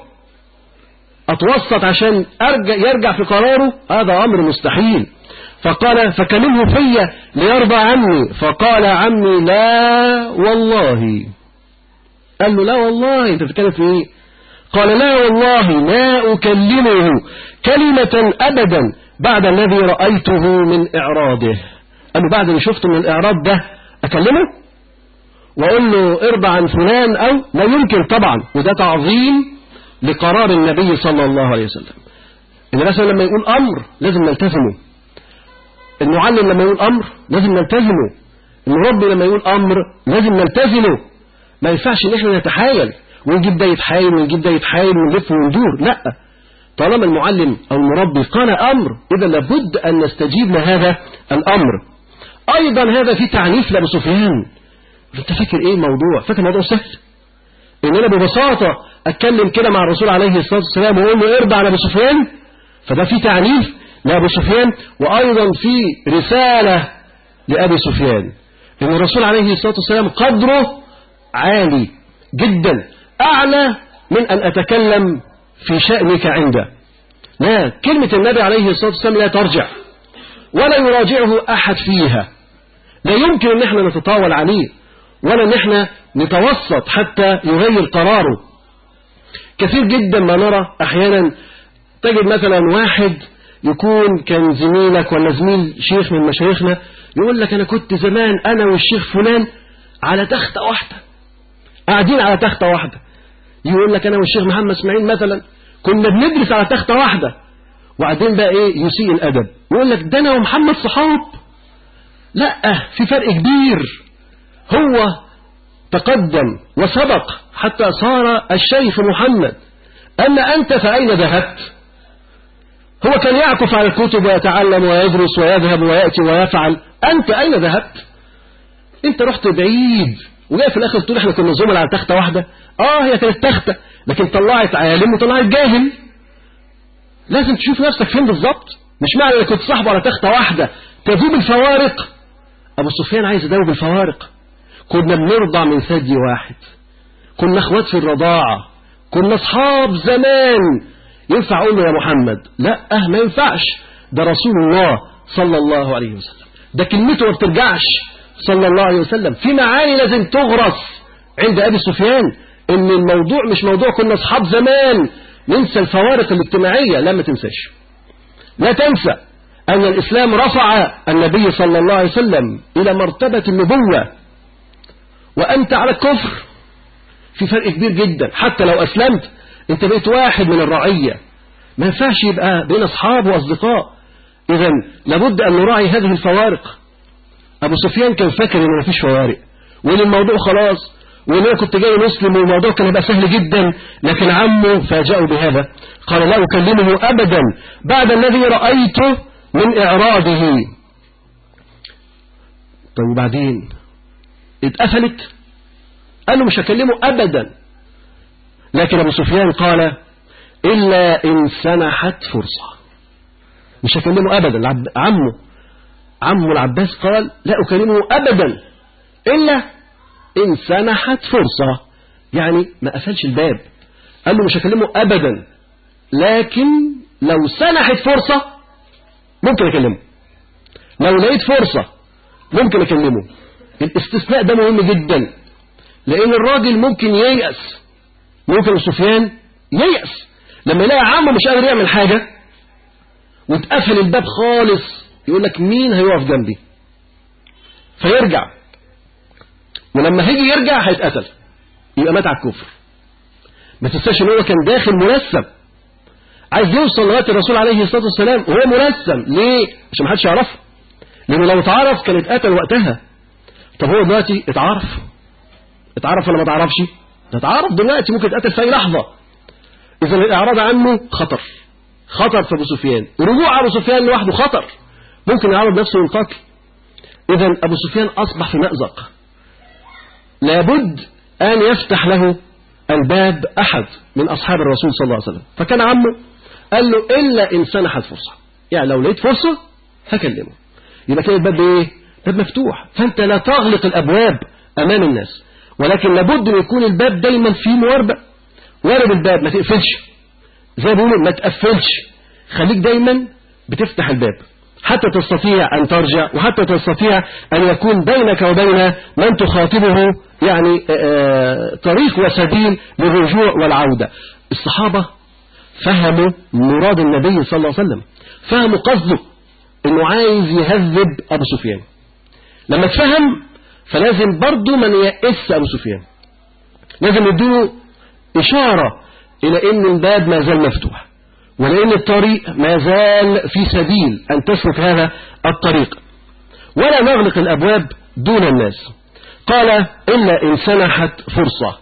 أتوسط عشان أرجع يرجع في قراره هذا أمر مستحيل فقال فكلمه في ليرضى عني فقال عمي لا والله قال له لا والله انت بتتكلم في ايه قال لا والله لا أكلمه كلمة أبدا بعد الذي رأيته من إعراضه قال له بعد اللي شفته من الإعراض ده أكلمه وأقول له ارضى عن فلان أو لا يمكن طبعا وده تعظيم لقرار النبي صلى الله عليه وسلم إن مثلا لما يقول أمر لازم نلتزمه المعلم لما يقول أمر لازم نلتزمه المربي لما يقول أمر لازم نلتزمه ما ينفعش ان احنا نتحايل ونجيب ده يتحايل ونجيب ده يتحايل ونلف وندور لا طالما المعلم او المربي قال امر اذا لابد ان نستجيب لهذا الامر ايضا هذا في تعنيف لابو سفيان انت فاكر ايه الموضوع فاكر الموضوع سهل ان انا ببساطه اتكلم كده مع الرسول عليه الصلاه والسلام واقول له ارضى على ابو سفيان فده في تعنيف لابو سفيان وايضا في رساله لابي سفيان ان الرسول عليه الصلاه والسلام قدره عالي جدا أعلى من أن أتكلم في شأنك عنده لا كلمة النبي عليه الصلاة والسلام لا ترجع ولا يراجعه أحد فيها لا يمكن أن احنا نتطاول عليه ولا أن احنا نتوسط حتى يغير قراره كثير جدا ما نرى أحيانا تجد مثلا واحد يكون كان زميلك ولا زميل شيخ من مشايخنا يقول لك أنا كنت زمان أنا والشيخ فلان على تختة واحدة قاعدين على تختة واحدة يقول لك أنا والشيخ محمد اسماعيل مثلا كنا بندرس على تختة واحدة وبعدين بقى إيه يسيء الأدب يقول لك ده أنا ومحمد صحاب لا في فرق كبير هو تقدم وسبق حتى صار الشيخ محمد أما أنت فأين ذهبت هو كان يعكف على الكتب ويتعلم ويدرس ويذهب ويأتي ويفعل أنت أين ذهبت أنت رحت بعيد وجاي في الاخر تقول احنا كنا زملاء على تخته واحده اه هي كانت تخته لكن طلعت عالم وطلعت جاهل لازم تشوف نفسك فين بالظبط مش معنى انك كنت صاحبه على تخته واحده تذوب الفوارق ابو سفيان عايز يذوب الفوارق كنا بنرضع من ثدي واحد كنا اخوات في الرضاعه كنا اصحاب زمان ينفع اقول له يا محمد لا اه ما ينفعش ده رسول الله صلى الله عليه وسلم ده كلمته ما بترجعش صلى الله عليه وسلم في معاني لازم تغرس عند أبي سفيان ان الموضوع مش موضوع كنا أصحاب زمان ننسى الفوارق الاجتماعية لا ما تنساش لا تنسى أن الإسلام رفع النبي صلى الله عليه وسلم إلى مرتبة النبوة وأنت على الكفر في فرق كبير جدا حتى لو أسلمت أنت بقيت واحد من الرعية ما ينفعش يبقى بين أصحاب وأصدقاء إذا لابد أن نراعي هذه الفوارق أبو سفيان كان فاكر إن مفيش فوارق وإن الموضوع خلاص وإن أنا كنت جاي مسلم والموضوع كان هيبقى سهل جدا لكن عمه فاجأه بهذا قال لا أكلمه أبدا بعد الذي رأيته من إعراضه طيب وبعدين اتقفلت قال له مش هكلمه أبدا لكن أبو سفيان قال إلا إن سنحت فرصة مش هكلمه أبدا عمه عمه العباس قال لا أكلمه أبدا إلا إن سنحت فرصة يعني ما قفلش الباب قال له مش هكلمه أبدا لكن لو سنحت فرصة ممكن أكلمه لو لقيت فرصة ممكن أكلمه الاستثناء ده مهم جدا لأن الراجل ممكن ييأس ممكن سفيان ييأس لما يلاقي عمه مش قادر يعمل حاجة وتقفل الباب خالص يقول لك مين هيقف جنبي فيرجع ولما هيجي يرجع هيتقتل يبقى مات على الكفر ما تنساش ان هو كان داخل مرسم عايز يوصل لغايه الرسول عليه الصلاه والسلام وهو مرسم ليه عشان ما حدش يعرفه لانه لو اتعرف كان اتقتل وقتها طب هو دلوقتي اتعرف اتعرف ولا ما اتعرفش اتعرف دلوقتي ممكن يتقتل في اي لحظه اذا الاعراض عنه خطر خطر في أبو سفيان رجوع أبو سفيان لوحده خطر ممكن يعرض نفسه للقتل إذا أبو سفيان أصبح في مأزق لابد أن يفتح له الباب أحد من أصحاب الرسول صلى الله عليه وسلم فكان عمه قال له إلا إن سنحت فرصة يعني لو لقيت فرصة هكلمه يبقى كده الباب إيه باب مفتوح فأنت لا تغلق الأبواب أمام الناس ولكن لابد أن يكون الباب دايما فيه مواربة وارب الباب ما تقفلش زي ما بيقولوا ما تقفلش خليك دايما بتفتح الباب حتى تستطيع أن ترجع وحتى تستطيع أن يكون بينك وبين من تخاطبه يعني طريق وسبيل للرجوع والعودة الصحابة فهموا مراد النبي صلى الله عليه وسلم فهموا قصده انه عايز يهذب ابو سفيان لما تفهم فلازم برضه من يأس ابو سفيان لازم يديله اشارة الى ان الباب ما زال مفتوح ولان الطريق ما زال في سبيل ان تسلك هذا الطريق ولا نغلق الابواب دون الناس قال الا ان سنحت فرصة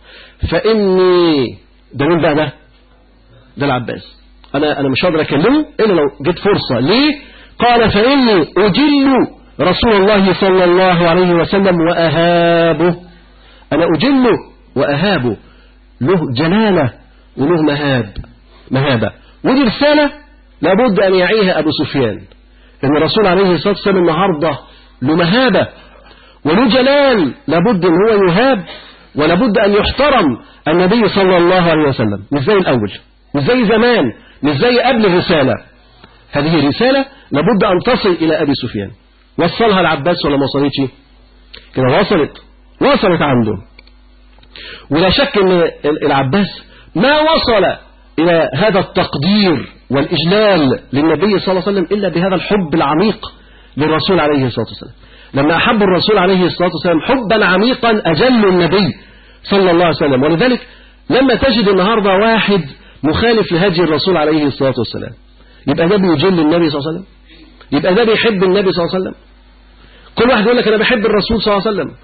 فاني ده مين بقى ده ده العباس أنا, أنا مش هقدر أكلمه إلا لو جت فرصة ليه قال فإني أجل رسول الله صلى الله عليه وسلم وأهابه أنا أجله وأهابه له جلالة وله مهاب مهابة ودي رسالة لابد أن يعيها أبو سفيان إن الرسول عليه الصلاة والسلام النهاردة له مهابة وله جلال لابد أن هو يهاب ولابد أن يحترم النبي صلى الله عليه وسلم مش زي الأول مش زي زمان مش زي قبل الرسالة هذه رسالة لابد أن تصل إلى أبي سفيان وصلها العباس ولا ما وصلتش كده وصلت وصلت عنده ولا شك أن العباس ما وصل إلى هذا التقدير والإجلال للنبي صلى الله عليه وسلم إلا بهذا الحب العميق للرسول عليه الصلاة والسلام لما أحب الرسول عليه الصلاة والسلام حبا عميقا أجل النبي صلى الله عليه وسلم ولذلك لما تجد النهاردة واحد مخالف لهدي الرسول عليه الصلاة والسلام يبقى ده بيجل النبي صلى الله عليه وسلم يبقى ده بيحب النبي صلى الله عليه وسلم كل واحد يقول لك أنا بحب الرسول صلى الله عليه وسلم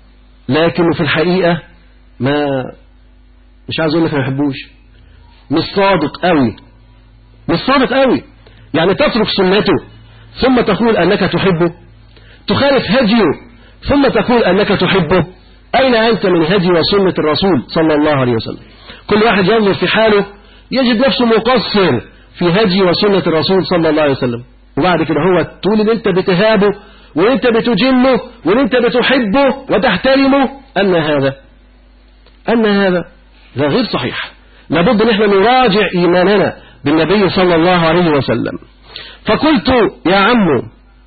لكنه في الحقيقة ما مش عايز أقول لك ما بحبوش مش صادق قوي مش صادق قوي يعني تترك سنته ثم تقول أنك تحبه تخالف هديه ثم تقول أنك تحبه أين أنت من هدي وسنة الرسول صلى الله عليه وسلم كل واحد ينظر في حاله يجد نفسه مقصر في هدي وسنة الرسول صلى الله عليه وسلم وبعد كده هو تقول ان انت بتهابه وان انت بتجله وان انت بتحبه وتحترمه ان هذا ان هذا ده غير صحيح لابد ان احنا نراجع ايماننا بالنبي صلى الله عليه وسلم فقلت يا عمو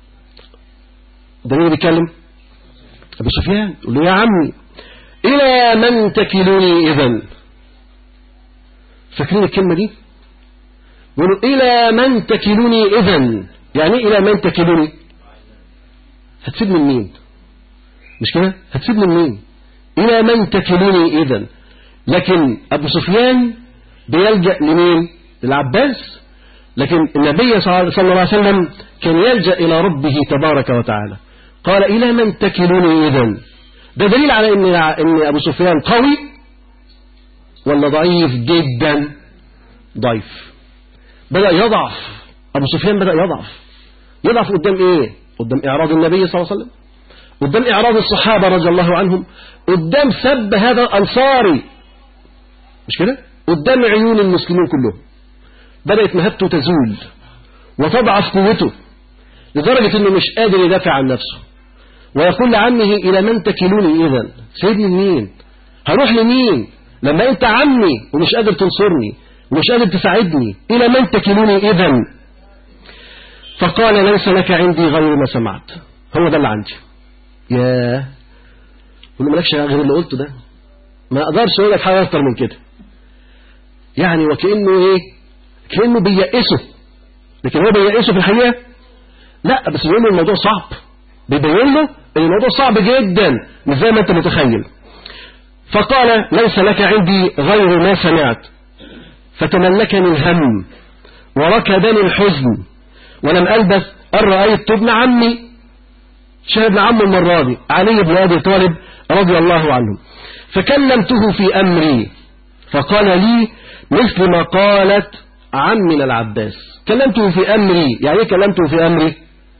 ده مين بيتكلم ابو سفيان يقول له يا عمي الى من تكلني اذا فاكرين الكلمة دي يقولوا إلى من تكلني إذن يعني إلى من تكلني هتسيب من مين مش كده هتسيب من مين إلى من تكلني إذن لكن أبو سفيان بيلجأ لمين للعباس لكن النبي صلى الله عليه وسلم كان يلجأ إلى ربه تبارك وتعالى قال إلى من تكلني إذن ده دليل على إن, إن أبو سفيان قوي ولا ضعيف جدا ضعيف بدأ يضعف أبو سفيان بدأ يضعف يضعف قدام إيه قدام إعراض النبي صلى الله عليه وسلم قدام إعراض الصحابة رضي الله عنهم قدام سب هذا الأنصاري مش كده قدام عيون المسلمين كلهم بدأت مهبته تزول وتضعف قوته لدرجة أنه مش قادر يدافع عن نفسه ويقول لعمه إلى من تكلوني إذن سيدني لمين هروح لمين لما أنت عمي ومش قادر تنصرني ومش قادر تساعدني إلى من تكلوني إذن فقال ليس لك عندي غير ما سمعت هو ده اللي عندي ياه قل له مالكش غير اللي قلته ده ما اقدرش اقول لك حاجه اكتر من كده يعني وكانه ايه كانه بييأسه لكن هو بييأسه في الحقيقه لا بس بيقول له الموضوع صعب بيبين له ان الموضوع صعب جدا مش زي ما انت متخيل فقال ليس لك عندي غير ما سمعت فتملكني الهم وركبني الحزن ولم ألبث أن رأيت ابن عمي شاهد ابن عمه المرة دي علي بن أبي طالب رضي الله عنه فكلمته في أمري فقال لي مثل ما قالت عمنا العباس كلمته في أمري يعني ايه كلمته في أمري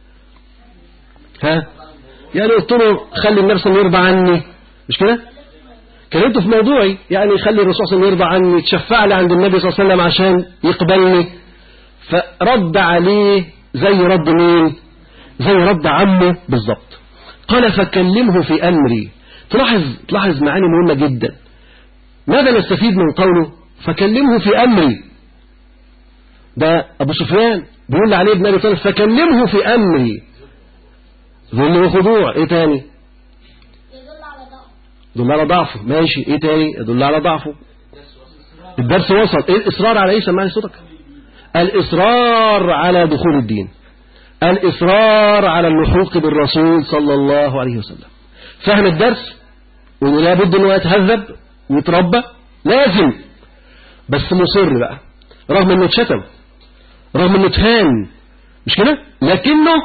ها يعني قلت له خلي النبي صلى الله عليه وسلم يرضى عني مش كده كلمته في موضوعي يعني خلي الرسول صلى الله عليه وسلم يرضى عني تشفع لي عند النبي صلى الله عليه وسلم عشان يقبلني فرد عليه زي رد مين زي رد عمه بالظبط قال فكلمه في أمري تلاحظ تلاحظ معاني مهمة جدا ماذا نستفيد من قوله فكلمه في أمري ده أبو سفيان بيقول عليه ابن أبي طالب فكلمه في أمري ذل وخضوع إيه تاني يدل على ضعفه ماشي إيه تاني يدل على ضعفه الدرس وصل إيه الإصرار على إيه سمعني صوتك الإصرار على دخول الدين الإصرار على اللحوق بالرسول صلى الله عليه وسلم فهم الدرس وإنه لابد أنه يتهذب ويتربى لازم بس مصر بقى رغم أنه اتشتم رغم أنه اتهان مش كده لكنه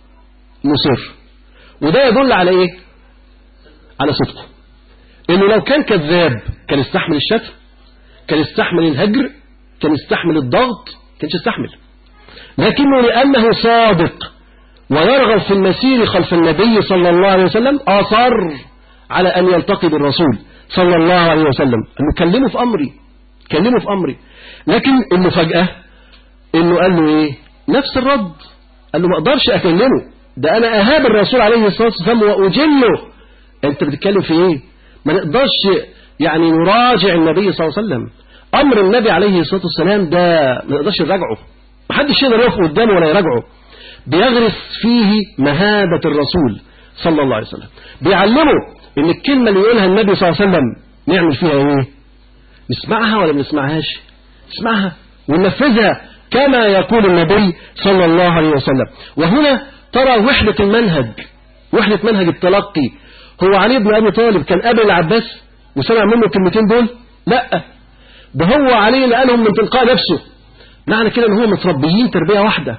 مصر وده يدل على إيه على صدقه إنه لو كان كذاب كان يستحمل الشتم كان يستحمل الهجر كان يستحمل الضغط كانش يستحمل لكنه لأنه صادق ويرغب في المسير خلف النبي صلى الله عليه وسلم أصر على أن يلتقي بالرسول صلى الله عليه وسلم أنه كلمه في أمري كلمه في أمري لكن المفاجأة أنه قال له إيه نفس الرد قال له ما أقدرش أكلمه ده أنا أهاب الرسول عليه الصلاة والسلام وأجله أنت بتتكلم في إيه ما نقدرش يعني نراجع النبي صلى الله عليه وسلم أمر النبي عليه الصلاة والسلام ده ما نقدرش نراجعه محدش يقدر يقف قدامه ولا يراجعه بيغرس فيه مهابة الرسول صلى الله عليه وسلم بيعلمه ان الكلمة اللي يقولها النبي صلى الله عليه وسلم نعمل فيها ايه نسمعها ولا ما نسمعهاش نسمعها وننفذها كما يقول النبي صلى الله عليه وسلم وهنا ترى وحدة المنهج وحدة منهج التلقي هو علي بن أبي طالب كان قبل العباس وسمع منه الكلمتين دول لا ده هو علي لقالهم من تلقاء نفسه معنى كده ان هو متربيين تربية واحدة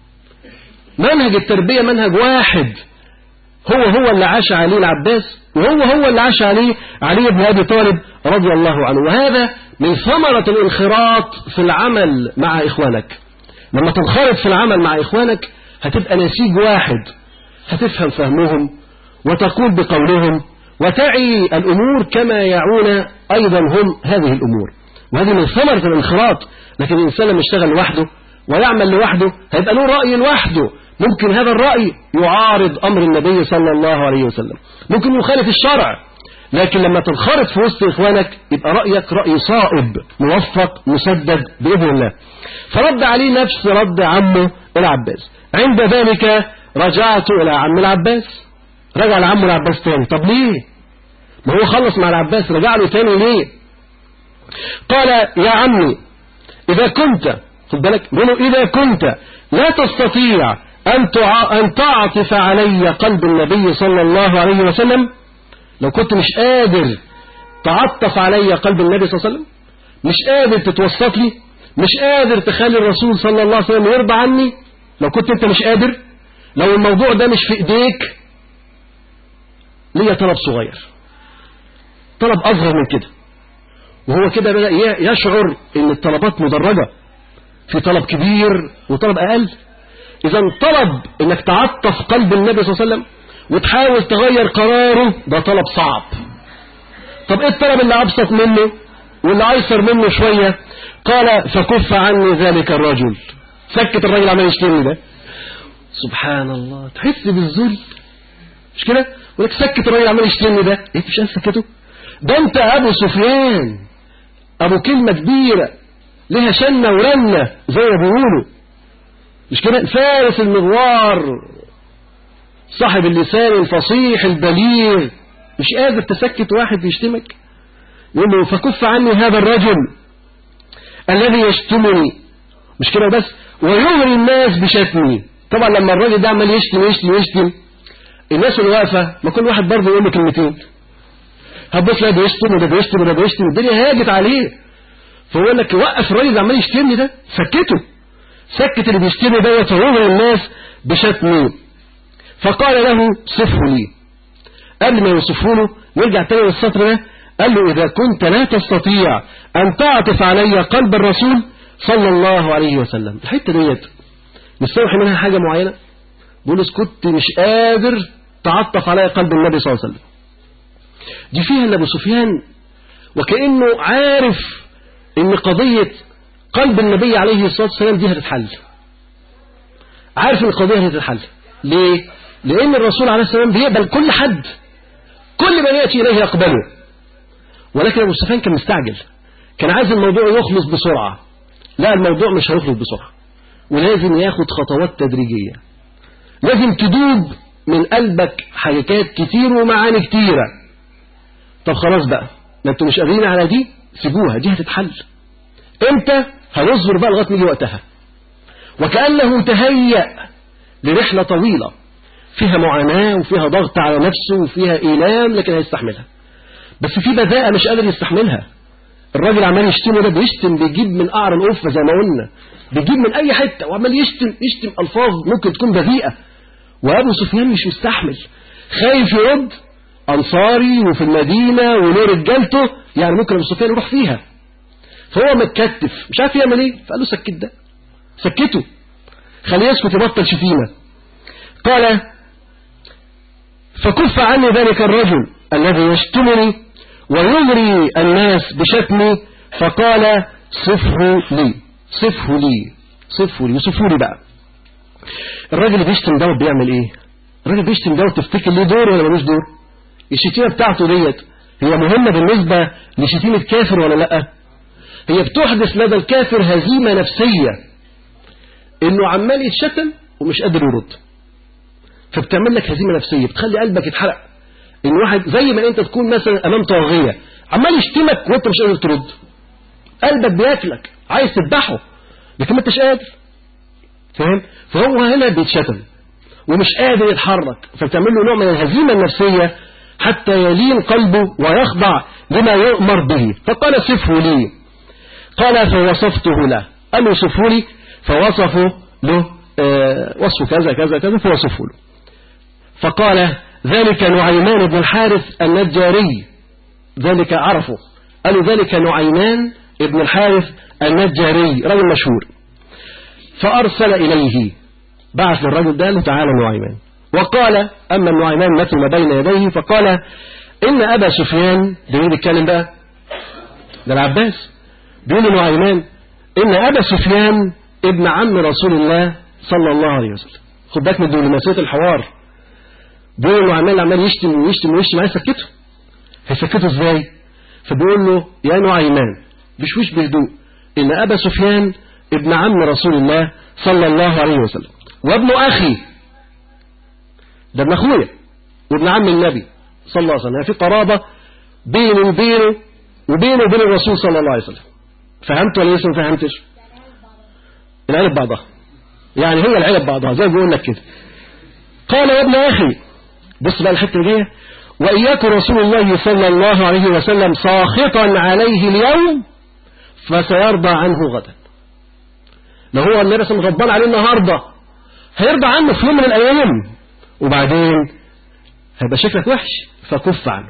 منهج التربية منهج واحد هو هو اللي عاش عليه العباس وهو هو اللي عاش عليه علي بن أبي طالب رضي الله عنه وهذا من ثمرة الانخراط في العمل مع إخوانك لما تنخرط في العمل مع إخوانك هتبقى نسيج واحد هتفهم فهمهم وتقول بقولهم وتعي الأمور كما يعون أيضا هم هذه الأمور وهذه من ثمرة الانخراط لكن الإنسان لما يشتغل لوحده ويعمل لوحده هيبقى له رأي لوحده ممكن هذا الرأي يعارض أمر النبي صلى الله عليه وسلم ممكن يخالف الشرع لكن لما تنخرط في وسط إخوانك يبقى رأيك رأي صائب موفق مسدد بإذن الله فرد عليه نفس رد عمه العباس عند ذلك رجعت إلى عم العباس رجع لعمه العباس تاني طب ليه ما هو خلص مع العباس رجع له تاني ليه قال يا عمي إذا كنت خد بالك بيقولوا إذا كنت لا تستطيع أن أن تعطف علي قلب النبي صلى الله عليه وسلم لو كنت مش قادر تعطف علي قلب النبي صلى الله عليه وسلم مش قادر تتوسط لي مش قادر تخلي الرسول صلى الله عليه وسلم يرضى عني لو كنت انت مش قادر لو الموضوع ده مش في ايديك ليا طلب صغير طلب اصغر من كده وهو كده بدأ يشعر ان الطلبات مدرجة في طلب كبير وطلب اقل اذا طلب انك تعطف قلب النبي صلى الله عليه وسلم وتحاول تغير قراره ده طلب صعب طب ايه الطلب اللي ابسط منه واللي ايسر منه شوية قال فكف عني ذلك الرجل سكت الراجل عمال يشتمني ده سبحان الله تحس بالذل مش كده ولك سكت الراجل عمال يشتمني ده ايه مش انا سكته ده انت ابو سفيان ابو كلمة كبيرة لها شنة ورنة زي ما بيقولوا مش كده فارس المغوار صاحب اللسان الفصيح البليغ مش قادر تسكت واحد بيشتمك يقول له فكف عني هذا الرجل الذي يشتمني مش كده بس ويغري الناس بشتمي طبعا لما الراجل ده عمال يشتم يشتم يشتم الناس اللي واقفه ما كل واحد برضه يقول له كلمتين هتبص لا بيشتم وده بيشتم وده بيشتم الدنيا هاجت عليه فيقول لك وقف الراجل اللي عمال يشتمني ده سكته سكت اللي بيشتمني دوت ويغري الناس بشتمي فقال له صفه لي قبل ما يوصفه له نرجع تاني للسطر ده قال له إذا كنت لا تستطيع أن تعطف علي قلب الرسول صلى الله عليه وسلم الحتة ديت مستوحي منها حاجة معينة بيقول اسكت مش قادر تعطف علي قلب النبي صلى الله عليه وسلم دي فيها ان ابو سفيان وكأنه عارف ان قضية قلب النبي عليه الصلاة والسلام دي هتتحل عارف ان القضية هتتحل ليه لان الرسول عليه السلام بيقبل كل حد كل من يأتي إليه يقبله ولكن أبو سفيان كان مستعجل كان عايز الموضوع يخلص بسرعة لا الموضوع مش هيخلص بسرعة ولازم ياخد خطوات تدريجية لازم تدوب من قلبك حاجات كتير ومعاني كتيرة طب خلاص بقى ما انتوا مش قادرين على دي سيبوها دي هتتحل امتى هنصبر بقى لغايه نيجي وقتها وكأنه تهيأ لرحلة طويلة فيها معاناة وفيها ضغط على نفسه وفيها إيلام لكن هيستحملها بس في بذاءة مش قادر يستحملها الراجل عمال يشتمه ده بيشتم بيجيب من قعر القفة زي ما قلنا بيجيب من أي حتة وعمال يشتم يشتم ألفاظ ممكن تكون بذيئة وأبو سفيان مش مستحمل خايف يرد أنصاري وفي المدينة وليه رجالته يعني ممكن أبو سفيان يروح فيها فهو متكتف مش عارف يعمل ايه فقال له سكت ده سكته خليه يسكت يبطل شتيمة قال فكف عني ذلك الرجل الذي يشتمني ويغري الناس بشتمي فقال صفه لي صفه لي صفه لي وصفه لي بقى الراجل اللي بيشتم دوت بيعمل ايه الراجل بيشتم دوت تفتكر ليه دور ولا ملوش دور الشتيمة بتاعته ديت هي مهمة بالنسبة لشتيمة كافر ولا لا هي بتحدث لدى الكافر هزيمة نفسية انه عمال يتشتم ومش قادر يرد فبتعمل لك هزيمة نفسية بتخلي قلبك يتحرق ان واحد زي ما انت تكون مثلا امام طاغية عمال يشتمك وانت مش قادر ترد قلبك بياكلك عايز تذبحه لكن ما انتش قادر فاهم فهو هنا بيتشتم ومش قادر يتحرك فبتعمل له نوع من الهزيمة النفسية حتى يلين قلبه ويخضع لما يؤمر به فقال صفه لي قال فوصفته له قال له صفه لي فوصفه له آه وصف كذا كذا كذا فوصفه له فقال ذلك نعيمان بن الحارث النجاري ذلك عرفه قالوا ذلك نعيمان ابن الحارث النجاري رجل مشهور فأرسل إليه بعث للرجل ده له تعالى نعيمان وقال أما النعيمان مثل ما بين يديه فقال إن أبا سفيان بيقول بيتكلم بقى ده العباس بيقول نعيمان إن أبا سفيان ابن عم رسول الله صلى الله عليه وسلم خد بالك من دبلوماسية الحوار بيقول له عمال عمال يشتم ويشتم ويشتم عايز يسكته هيسكته ازاي فبيقول له يا نعيمان بشويش بهدوء ان ابا سفيان ابن عم رسول الله صلى الله عليه وسلم وابن اخي ده ابن اخويا وابن عم النبي صلى الله عليه وسلم يعني في قرابة بينه وبينه وبينه وبين الرسول صلى الله عليه وسلم فهمت ولا لسه ما فهمتش العيلة بعضها يعني هي العيلة بعضها زي ما بيقول لك كده قال يا ابن اخي بص بقى الحته دي وإياك رسول الله صلى الله عليه وسلم ساخطا عليه اليوم فسيرضى عنه غدا لو هو النبي صلى غضبان عليه النهاردة هيرضى عنه في يوم من الأيام وبعدين هيبقى شكلك وحش فكف عنه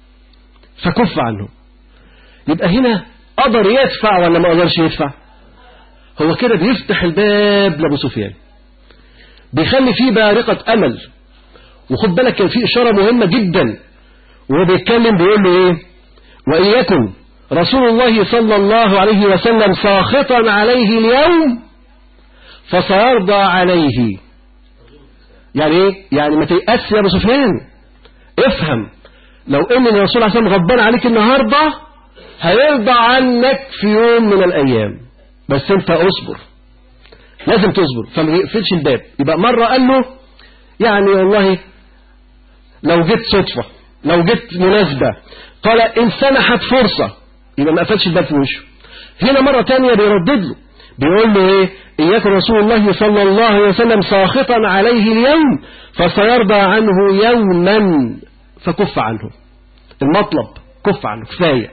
فكف عنه يبقى هنا قدر يدفع ولا ما قدرش يدفع هو كده بيفتح الباب لأبو سفيان بيخلي فيه بارقة أمل وخد بالك كان في إشارة مهمة جدا وهو بيتكلم بيقول له إيه وإياكم رسول الله صلى الله عليه وسلم ساخطا عليه اليوم فسيرضى عليه يعني إيه يعني ما تيأس يا أبو سفيان افهم لو ان الرسول عليه الصلاة غضبان عليك النهاردة هيرضى عنك في يوم من الأيام بس انت اصبر لازم تصبر فما يقفلش الباب يبقى مرة قال له يعني والله لو جيت صدفة لو جيت مناسبة قال إن سنحت فرصة يبقى ما قفلش الباب في وشه هنا مرة تانية بيردد له بيقول له إيه إياك رسول الله صلى الله عليه وسلم ساخطا عليه اليوم فسيرضى عنه يوما فكف عنه المطلب كف عنه كفاية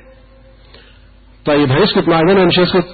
طيب هيسكت مع ولا مش هيسكت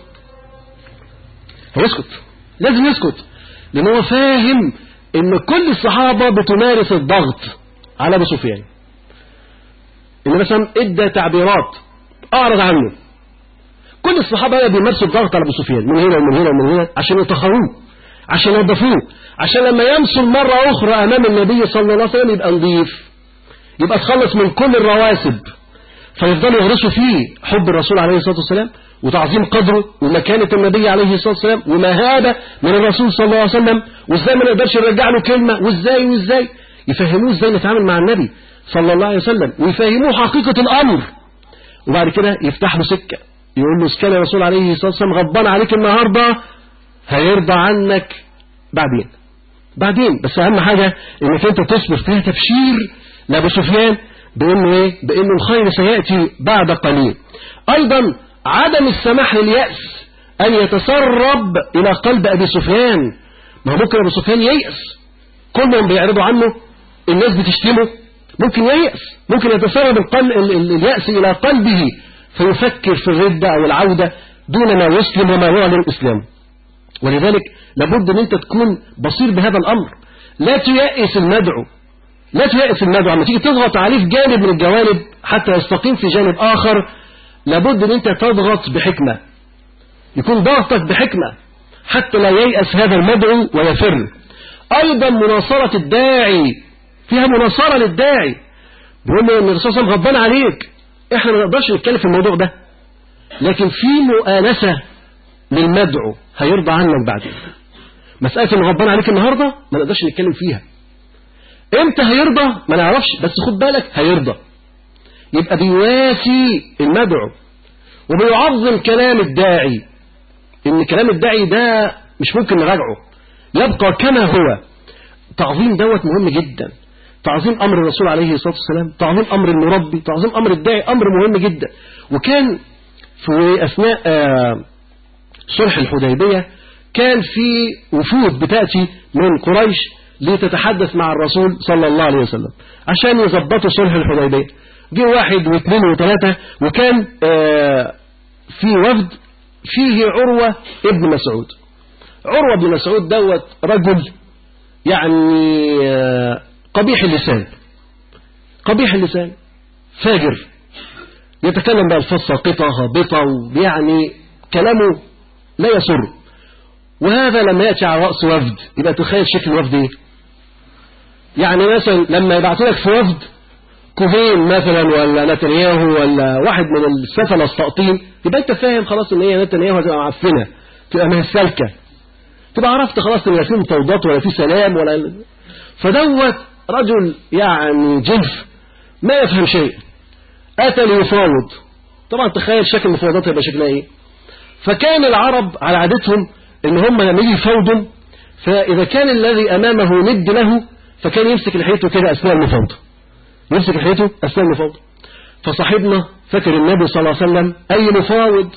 هيسكت لازم يسكت لأن هو فاهم ان كل الصحابة بتمارس الضغط على ابو سفيان ان مثلا ادى تعبيرات اعرض عنه كل الصحابة بقى بيمارسوا الضغط على أبو سفيان من هنا ومن هنا ومن هنا عشان يطهروه عشان ينظفوه عشان لما يمثل مرة أخرى أمام النبي صلى الله عليه وسلم يبقى نظيف يبقى تخلص من كل الرواسب فيفضلوا يغرسوا فيه حب الرسول عليه الصلاة والسلام وتعظيم قدره ومكانة النبي عليه الصلاة والسلام ومهابة من الرسول صلى الله عليه وسلم وازاي ما نقدرش نرجع له كلمة وازاي وازاي يفهموه ازاي نتعامل مع النبي صلى الله عليه وسلم ويفهموه حقيقة الأمر وبعد كده يفتح له سكة يقول له اسكال يا رسول عليه الصلاة والسلام غضبان عليك النهاردة هيرضى عنك بعدين بعدين بس أهم حاجة انك انت تصبر فيها تبشير لأبو سفيان بأنه ايه بأنه الخير سيأتي بعد قليل أيضا عدم السماح لليأس أن يتسرب إلى قلب أبي سفيان ما هو ممكن أبو سفيان ييأس كلهم بيعرضوا عنه الناس بتشتمه ممكن ييأس ممكن يتسرب القلب اليأس إلى قلبه فيفكر في الردة أو العودة دون ما يسلم وما يعلن إسلامه ولذلك لابد أن أنت تكون بصير بهذا الأمر لا تيأس المدعو لا تيأس المدعو لما تيجي تضغط عليه في جانب من الجوانب حتى يستقيم في جانب آخر لابد أن أنت تضغط بحكمة يكون ضغطك بحكمة حتى لا ييأس هذا المدعو ويفر أيضا مناصرة الداعي فيها مناصرة للداعي بيقول له أن الرسول صلى الله عليه وسلم غضبان عليك احنا ما نقدرش نتكلم في الموضوع ده لكن في مؤانسة للمدعو هيرضى عنك بعدين مسألة انه غضبان عليك النهاردة ما نقدرش نتكلم فيها امتى هيرضى ما نعرفش بس خد بالك هيرضى يبقى بيواسي المدعو وبيعظم كلام الداعي ان كلام الداعي ده مش ممكن نراجعه يبقى كما هو تعظيم دوت مهم جدا تعظيم أمر الرسول عليه الصلاة والسلام تعظيم أمر المربي تعظيم أمر الداعي أمر مهم جدا وكان في أثناء صلح الحديبية كان في وفود بتأتي من قريش لتتحدث مع الرسول صلى الله عليه وسلم عشان يظبطوا صلح الحديبية جه واحد واثنين وثلاثة وكان في وفد فيه عروة ابن مسعود عروة بن مسعود دوت رجل يعني قبيح اللسان قبيح اللسان فاجر يتكلم بألفاظ ساقطة هابطة ويعني كلامه لا يسر وهذا لما يأتي على رأس وفد يبقى تخيل شكل الوفد ايه يعني مثلا لما يبعثوا لك في وفد كوفين مثلا ولا نتنياهو ولا واحد من السفلة الساقطين يبقى انت فاهم خلاص ان هي نتنياهو هتبقى معفنة تبقى مهسلكة تبقى عرفت خلاص ان لا في مفاوضات ولا في سلام ولا فدوت رجل يعني جنف ما يفهم شيء أتى ليفاوض طبعا تخيل شكل المفاوضات يبقى شكلها ايه فكان العرب على عادتهم ان هم لما يجي يفاوضوا فإذا كان الذي أمامه ند له فكان يمسك لحيته كده أثناء المفاوضة يمسك لحيته أثناء المفاوضة فصاحبنا فاكر النبي صلى الله عليه وسلم أي مفاوض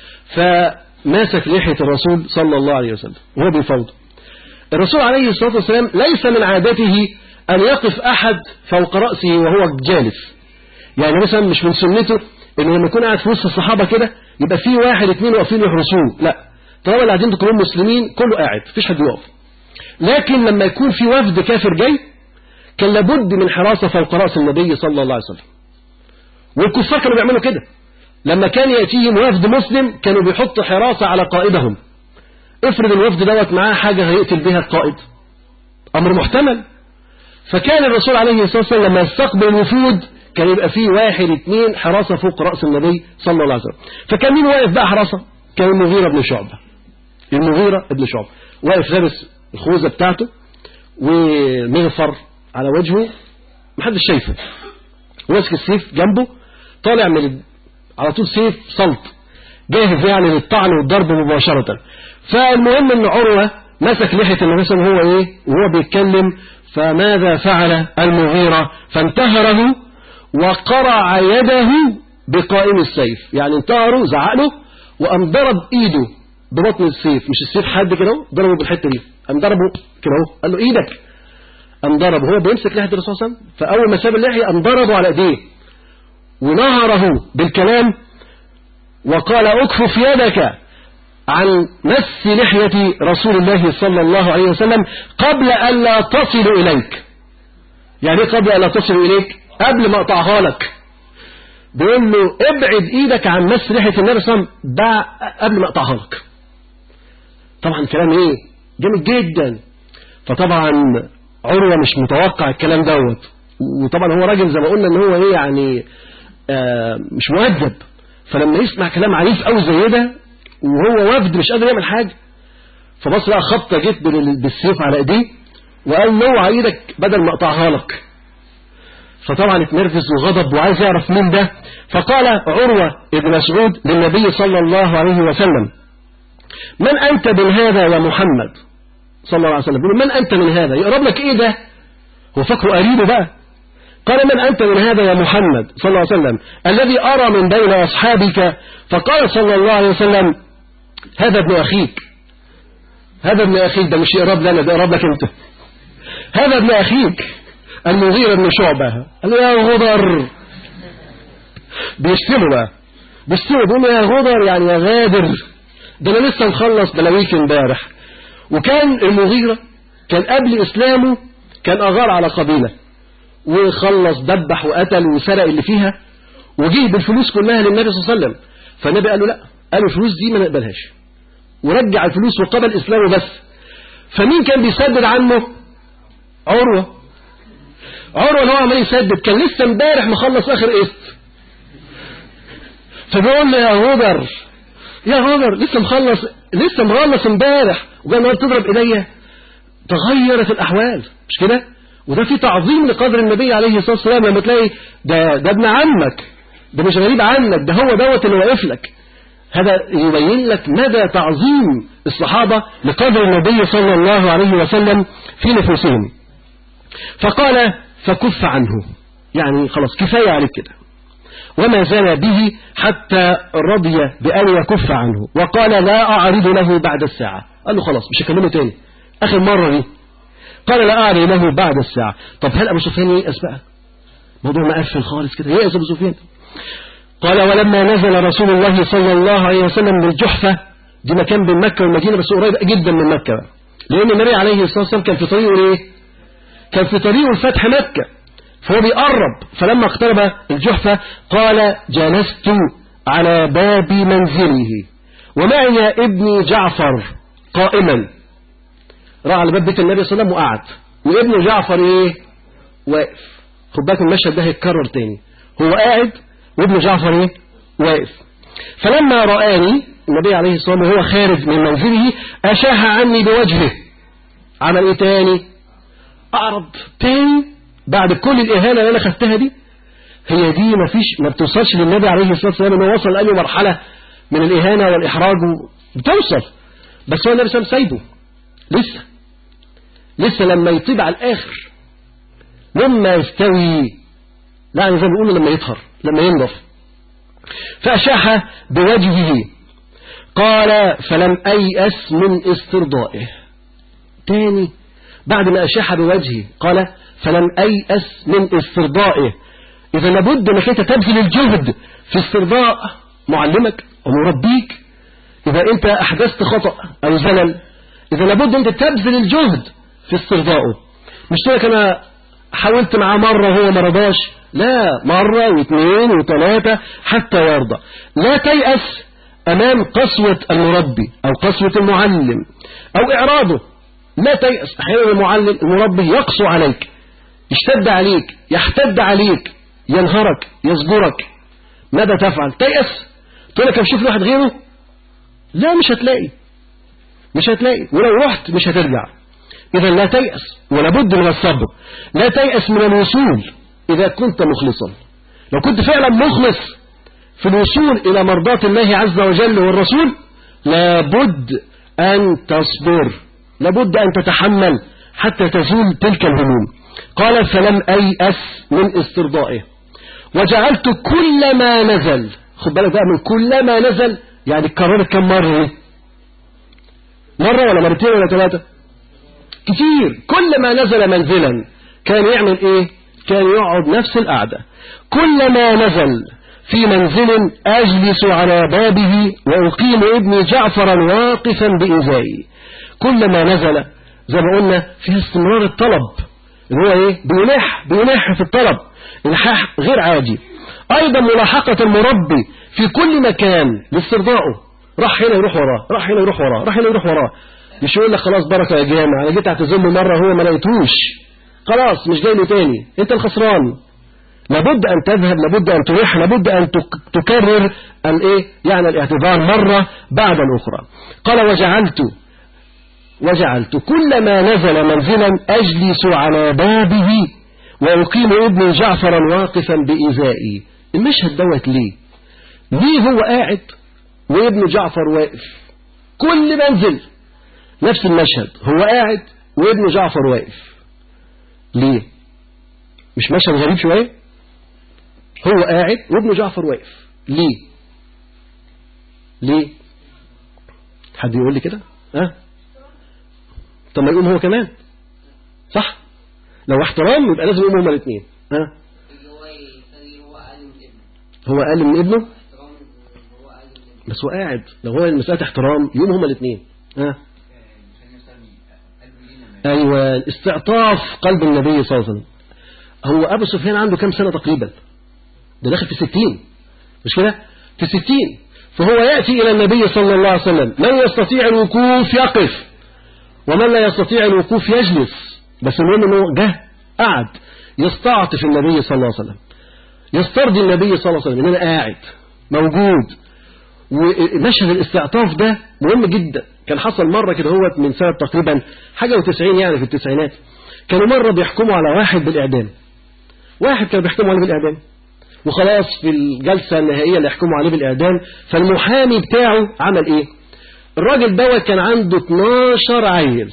فماسك لحية الرسول صلى الله عليه وسلم وهو بيفاوض الرسول عليه الصلاة والسلام ليس من عادته أن يقف أحد فوق رأسه وهو جالس يعني مثلا مش من سنته إنه لما يكون قاعد في وسط الصحابة كده يبقى في واحد اثنين واقفين يحرسوه لا طالما اللي قاعدين كلهم مسلمين كله قاعد مفيش حد يقف لكن لما يكون في وفد كافر جاي كان لابد من حراسة فوق رأس النبي صلى الله عليه وسلم والكفار كانوا بيعملوا كده لما كان يأتيهم وفد مسلم كانوا بيحطوا حراسة على قائدهم افرض الوفد دوت معاه حاجة هيقتل بها القائد أمر محتمل فكان الرسول عليه الصلاة والسلام لما يستقبل الوفود كان يبقى فيه واحد اثنين حراسة فوق رأس النبي صلى الله عليه وسلم فكان مين واقف بقى حراسة كان المغيرة بن شعبة المغيرة بن شعبة واقف لابس الخوذة بتاعته ومغفر على وجهه محدش شايفه وماسك السيف جنبه طالع من على طول سيف سلط جاهز يعني للطعن والضرب مباشرة فالمهم ان عروة مسك لحية النبي صلى الله عليه وسلم هو ايه وهو بيتكلم فماذا فعل المغيرة فانتهره وقرع يده بقائم السيف يعني انتهره زعق له وقام ضرب ايده ببطن السيف مش السيف حد كده ضربه بالحته دي قام ضربه كده اهو قال له ايدك قام ضربه هو بيمسك لحيه الرسول صلى الله عليه وسلم فاول ما ساب اللحيه قام ضربه على ايديه ونهره بالكلام وقال اكفف يدك عن مس لحية رسول الله صلى الله عليه وسلم قبل أن لا تصل إليك يعني قبل أن لا تصل إليك قبل ما أقطعها لك بيقول له ابعد ايدك عن مس ريحة النبي صلى الله عليه وسلم ده قبل ما اقطعها لك طبعا كلام ايه جامد جدا فطبعا عروة مش متوقع الكلام دوت وطبعا هو راجل زي ما قلنا ان هو ايه يعني آه مش مؤدب فلما يسمع كلام عنيف قوي زي ده وهو وفد مش قادر يعمل حاجة فبص لقى خبطة جت بال- بالسيف على ايديه وقال له اوعى ايدك بدل ما اقطعها لك فطبعا اتنرفز وغضب وعايز يعرف مين ده فقال عروة ابن مسعود للنبي صلى الله عليه وسلم من أنت من هذا يا محمد صلى الله عليه وسلم بيقول من أنت من هذا يقرب لك إيه ده هو فكره قريبه بقى قال من أنت من هذا يا محمد صلى الله عليه وسلم الذي أرى من بين أصحابك فقال صلى الله عليه وسلم هذا ابن أخيك هذا ابن أخيك ده مش يقرب لنا ده يقرب لك أنت هذا ابن أخيك المغيرة بن شعبة قال له يا غدر بيشتمه بقى بيشتمه بيقول له يا غدر يعني يا غادر ده انا لسه مخلص بلاويك امبارح وكان المغيرة كان قبل اسلامه كان اغار على قبيلة وخلص دبح وقتل وسرق اللي فيها وجيه بالفلوس كلها للنبي صلى الله عليه وسلم فالنبي قال له لا قال له الفلوس دي ما نقبلهاش ورجع الفلوس وقبل اسلامه بس فمين كان بيسدد عنه عروة عروة اللي هو عمال يسدد كان لسه امبارح مخلص اخر قسط فبيقول له يا غدر يا غدر لسه مخلص لسه مخلص امبارح وجاي النهارده تضرب ايديا تغيرت الاحوال مش كده وده في تعظيم لقدر النبي عليه الصلاه والسلام لما تلاقي ده ده ابن عمك ده مش غريب عنك ده هو دوت اللي واقف لك هذا يبين لك مدى تعظيم الصحابة لقدر النبي صلى الله عليه وسلم في نفوسهم فقال فكف عنه يعني خلاص كفاية عليك كده وما زال به حتى رضي بأن يكف عنه وقال لا أعرض له بعد الساعة قال له خلاص مش هكلمه تاني آخر مرة دي قال لا أعرض له بعد الساعة طب هل أبو سفيان ييأس بقى موضوع مقفل خالص كده ييأس أبو سفيان قال ولما نزل رسول الله صلى الله عليه وسلم بالجحفة دي مكان بين مكة والمدينة بس قريب جدا من مكة بقى. لأن النبي عليه الصلاة والسلام كان في طريقه إيه كان في طريقه لفتح مكة فهو بيقرب فلما اقترب الجحفة قال جلست على باب منزله ومعي ابني جعفر قائما راح على باب بيت النبي صلى الله عليه وسلم وقعد وابنه جعفر ايه واقف خد بالك المشهد ده هيتكرر تاني هو قاعد وابن جعفر ايه واقف فلما رآني النبي عليه الصلاة والسلام وهو خارج من منزله أشاح عني بوجهه عمل ايه تاني أعرض تاني بعد كل الإهانة اللي أنا خدتها دي هي دي ما فيش ما بتوصلش للنبي عليه الصلاة والسلام انه وصل لأي مرحلة من الإهانة والإحراج بتوصل بس هو النبي صلى الله عليه وسلم سايبه لسه لسه لما يطيب على الآخر لما يستوي لا يعني زي ما بيقولوا لما يطهر لما ينضف فأشاح بوجهه قال فلم أيأس من استرضائه تاني بعد ما أشاح بوجهه قال فلم أيأس من استرضائه إذا لابد أنك أنت تبذل الجهد في استرضاء معلمك ومربيك إذا أنت أحدثت خطأ أو زلل إذا لابد أنت تبذل الجهد في استرضائه مش تقولك أنا حاولت معاه مرة وهو ما رضاش لا مرة واثنين وثلاثة حتى يرضى لا تيأس أمام قسوة المربي أو قسوة المعلم أو إعراضه لا تيأس أحيانا المعلم المربي يقسو عليك يشتد عليك يحتد عليك ينهرك يزجرك ماذا تفعل تيأس تقول لك أشوف واحد غيره لا مش هتلاقي مش هتلاقي ولو رحت مش هترجع إذا لا تيأس ولا بد من الصبر لا تيأس من الوصول إذا كنت مخلصا لو كنت فعلا مخلص في الوصول إلى مرضاة الله عز وجل والرسول لابد أن تصبر لابد أن تتحمل حتى تزول تلك الهموم قال فلم أيأس من استرضائه وجعلت كل ما نزل خد بالك بقى من كل ما نزل يعني اتكررت كم مرة مرة ولا مرتين ولا ثلاثة كتير كل ما نزل منزلا كان يعمل ايه كان يقعد نفس القعدة كل ما نزل في منزل أجلس على بابه وأقيم ابني جعفرا واقفا بإزائي كل ما نزل زي ما قلنا فيه استمرار الطلب اللي هو ايه بيلح بيلح في الطلب الحاح غير عادي أيضا ملاحقة المربي في كل مكان لاسترضائه راح هنا يروح وراه راح هنا يروح وراه راح هنا يروح وراه مش يقول لك خلاص بركة يا جامع أنا جيت اعتزمه مرة هو ما لقيتوش خلاص مش جاي له تاني أنت الخسران لابد أن تذهب لابد أن تروح لابد أن تك- تكرر الإيه يعني الاعتذار مرة بعد الأخرى قال وجعلت وجعلت كلما نزل منزلا أجلس على بابه وأقيم ابن جعفرا واقفا بإزائي المشهد دوت ليه ليه هو قاعد وابن جعفر واقف كل منزل نفس المشهد هو قاعد وابن جعفر واقف ليه مش مشهد غريب شوية هو قاعد وابن جعفر واقف ليه ليه حد يقول لي كده ها طب ما يقوم هو كمان صح لو احترام يبقى لازم يقوموا هما الاثنين ها اللي هو يخلي هو أقل من ابنه هو اقل من ابنه احترام هو أقل من ابنه بس هو قاعد لو هو مسألة احترام يقوم هما الاثنين ها ايوه استعطاف قلب النبي صلى الله عليه وسلم هو ابو سفيان عنده كام سنة تقريبا ده داخل في الستين مش كده في الستين فهو يأتي إلى النبي صلى الله عليه وسلم من يستطيع الوقوف يقف ومن لا يستطيع الوقوف يجلس بس المهم انه جه قعد يستعطف النبي صلى الله عليه وسلم يسترضي النبي صلى الله عليه وسلم ان انا قاعد موجود ومشهد الاستعطاف ده مهم جدا كان حصل مرة كده هو من سنة تقريبا حاجة وتسعين يعني في التسعينات كانوا مرة بيحكموا على واحد بالإعدام واحد كانوا بيحكموا عليه بالإعدام وخلاص في الجلسة النهائية اللي يحكموا عليه بالإعدام فالمحامي بتاعه عمل إيه الراجل دوت كان عنده 12 عيل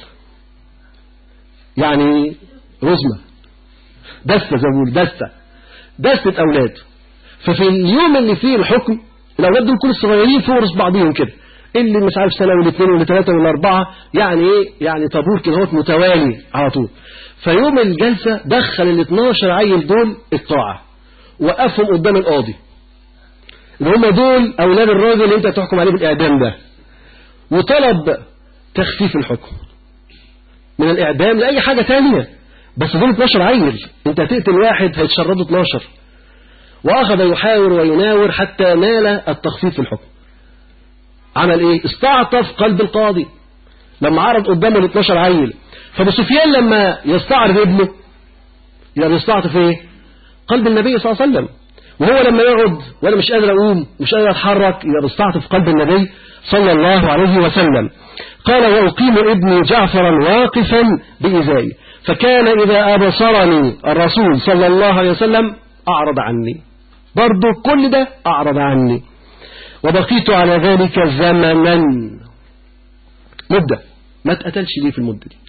يعني رزمة دستة زي ما بيقولوا دستة دستة أولاد ففي اليوم اللي فيه الحكم الأولاد دول كل صغيرين فوق رأس بعضهم كده اللي مش عارف سنة والاثنين والثلاثة والأربعة يعني إيه يعني طابور كده هو متوالي على طول فيوم الجلسة دخل ال 12 عيل دول القاعة وقفهم قدام القاضي اللي هم دول أولاد الراجل اللي أنت تحكم عليه بالإعدام ده وطلب تخفيف الحكم من الإعدام لأي حاجة تانية بس دول 12 عيل أنت هتقتل واحد هيتشردوا 12 وأخذ يحاور ويناور حتى نال التخفيف في الحكم عمل إيه استعطف قلب القاضي لما عرض قدامه ال 12 عيل فابو سفيان لما يستعرض ابنه يبقى بيستعطف ايه قلب النبي صلى الله عليه وسلم وهو لما يقعد وانا مش قادر اقوم مش قادر اتحرك يبقى بيستعطف قلب النبي صلى الله عليه وسلم قال واقيم ابني جعفرا واقفا بإزائي فكان إذا أبصرني الرسول صلى الله عليه وسلم أعرض عني برضو كل ده أعرض عني وبقيت على ذلك زمنا مدة ما اتقتلش ليه في المدة دي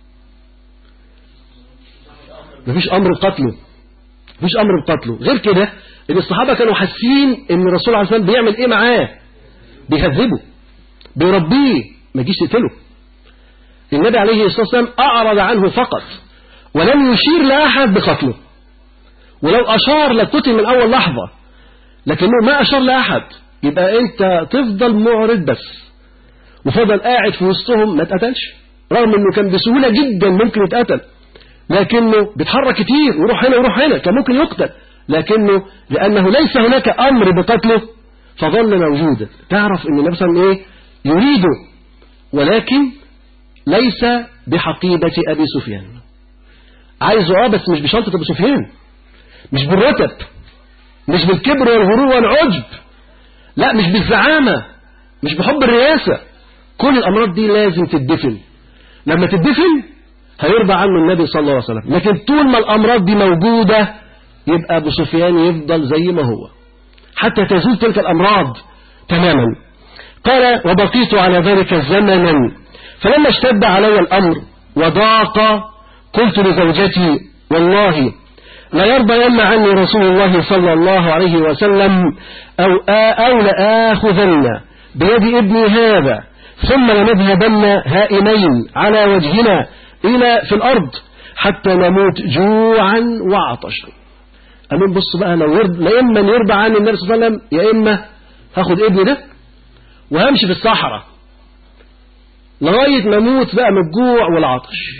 مفيش أمر بقتله مفيش أمر بقتله غير كده إن الصحابة كانوا حاسين إن الرسول عليه الصلاة والسلام بيعمل إيه معاه بيهذبه بيربيه ما يجيش يقتله النبي عليه الصلاة والسلام أعرض عنه فقط ولم يشير لأحد بقتله ولو أشار لقتل من أول لحظة لكنه ما أشار لأحد يبقى أنت تفضل معرض بس وفضل قاعد في وسطهم ما اتقتلش رغم أنه كان بسهولة جدا ممكن يتقتل لكنه بيتحرك كتير ويروح هنا ويروح هنا كان ممكن يقتل لكنه لأنه ليس هناك أمر بقتله فظل موجودا تعرف أن النبي صلى الله عليه وسلم إيه يريده ولكن ليس بحقيبة أبي سفيان عايزه اه بس مش بشنطة أبو سفيان مش بالرتب مش بالكبر والغرور والعجب لا مش بالزعامة مش بحب الرئاسة كل الأمراض دي لازم تدفن لما تدفن هيرضى عنه النبي صلى الله عليه وسلم لكن طول ما الأمراض دي موجودة يبقى أبو سفيان يفضل زي ما هو حتى تزول تلك الأمراض تماما قال وبقيت على ذلك زمنا فلما اشتد علي الأمر وضاق قلت لزوجتي والله لا يرضين عني رسول الله صلى الله عليه وسلم أو, أو لآخذن بيد ابني هذا ثم لنذهبن هائمين على وجهنا إلى في الأرض حتى نموت جوعا وعطشا قالوا بص بقى لو يرضى لا إما يرضى عني النبي صلى الله عليه وسلم يا إما هاخد ابني ده وهمشي في الصحراء لغاية ما اموت بقى من الجوع والعطش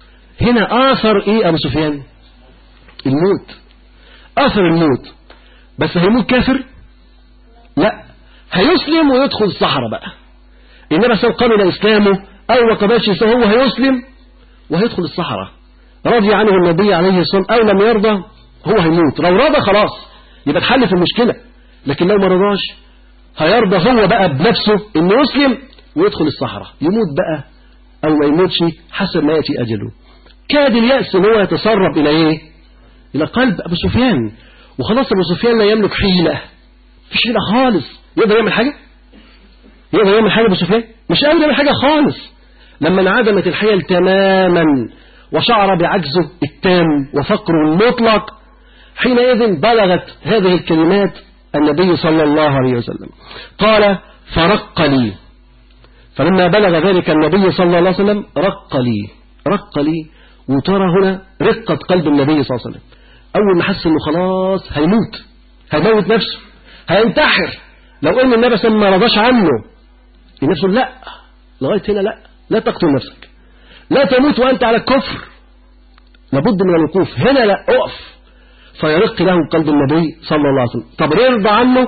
هنا آثر إيه أبو سفيان الموت آثر الموت بس هيموت كافر لا هيسلم ويدخل الصحراء بقى النبي صلى الله عليه وسلم قبل إسلامه أو ما قبلش إسلامه هو هيسلم وهيدخل الصحراء رضي عنه النبي عليه الصلاة والسلام أو لم يرضى هو هيموت لو رضى خلاص يبقى اتحلت المشكلة لكن لو ما رضاش هيرضى هو بقى بنفسه انه يسلم ويدخل الصحراء يموت بقى او ما يموتش حسب ما يأتي أجله كاد اليأس ان هو يتسرب الى ايه الى قلب ابو سفيان وخلاص ابو سفيان لا يملك حيلة مفيش حيلة خالص يقدر يعمل حاجة يقدر يعمل حاجة ابو سفيان مش قادر يعمل حاجة خالص لما انعدمت الحيل تماما وشعر بعجزه التام وفقره المطلق حينئذ بلغت هذه الكلمات النبي صلى الله عليه وسلم قال فرق لي فلما بلغ ذلك النبي صلى الله عليه وسلم رق لي رق لي وترى هنا رقة قلب النبي صلى الله عليه وسلم أول ما حس أنه خلاص هيموت هيموت نفسه هينتحر لو أن النبي صلى الله عليه وسلم ما رضاش عنه نفسه لا لغاية هنا لا لا تقتل نفسك لا تموت وأنت على الكفر لابد من الوقوف هنا لا أقف فيرق له قلب النبي صلى الله عليه وسلم طب يرضى عنه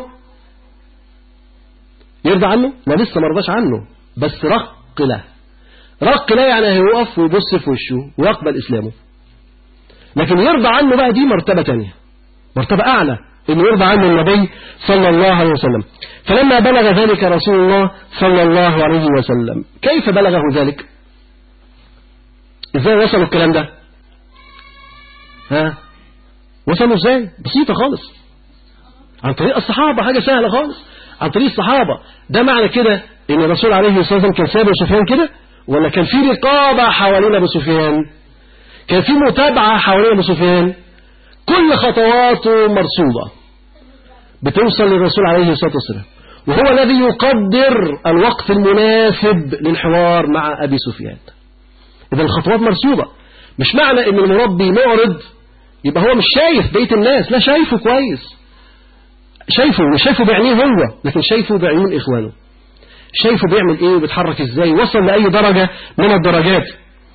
يرضى عنه لا لسه ما رضاش عنه بس رق له رق له يعني هيوقف ويبص في وشه ويقبل إسلامه لكن يرضى عنه بقى دي مرتبة تانية مرتبة أعلى إنه يرضى عنه النبي صلى الله عليه وسلم فلما بلغ ذلك رسول الله صلى الله عليه وسلم كيف بلغه ذلك إزاي وصلوا الكلام ده ها وصلوا ازاي بسيطة خالص عن طريق الصحابة حاجة سهلة خالص عن طريق الصحابة ده معنى كده ان الرسول عليه الصلاة والسلام كان سابق سفيان كده ولا كان في رقابة حوالين ابو سفيان كان في متابعة حوالين ابو سفيان كل خطواته مرصودة بتوصل للرسول عليه الصلاة والسلام وهو الذي يقدر الوقت المناسب للحوار مع أبي سفيان إذا الخطوات مرصودة مش معنى ان المربي معرض يبقى هو مش شايف بقية الناس لا شايفه كويس شايفه مش شايفه بعينيه هو لكن شايفه بعيون إخوانه شايفه بيعمل ايه وبيتحرك ازاي وصل لأي درجة من الدرجات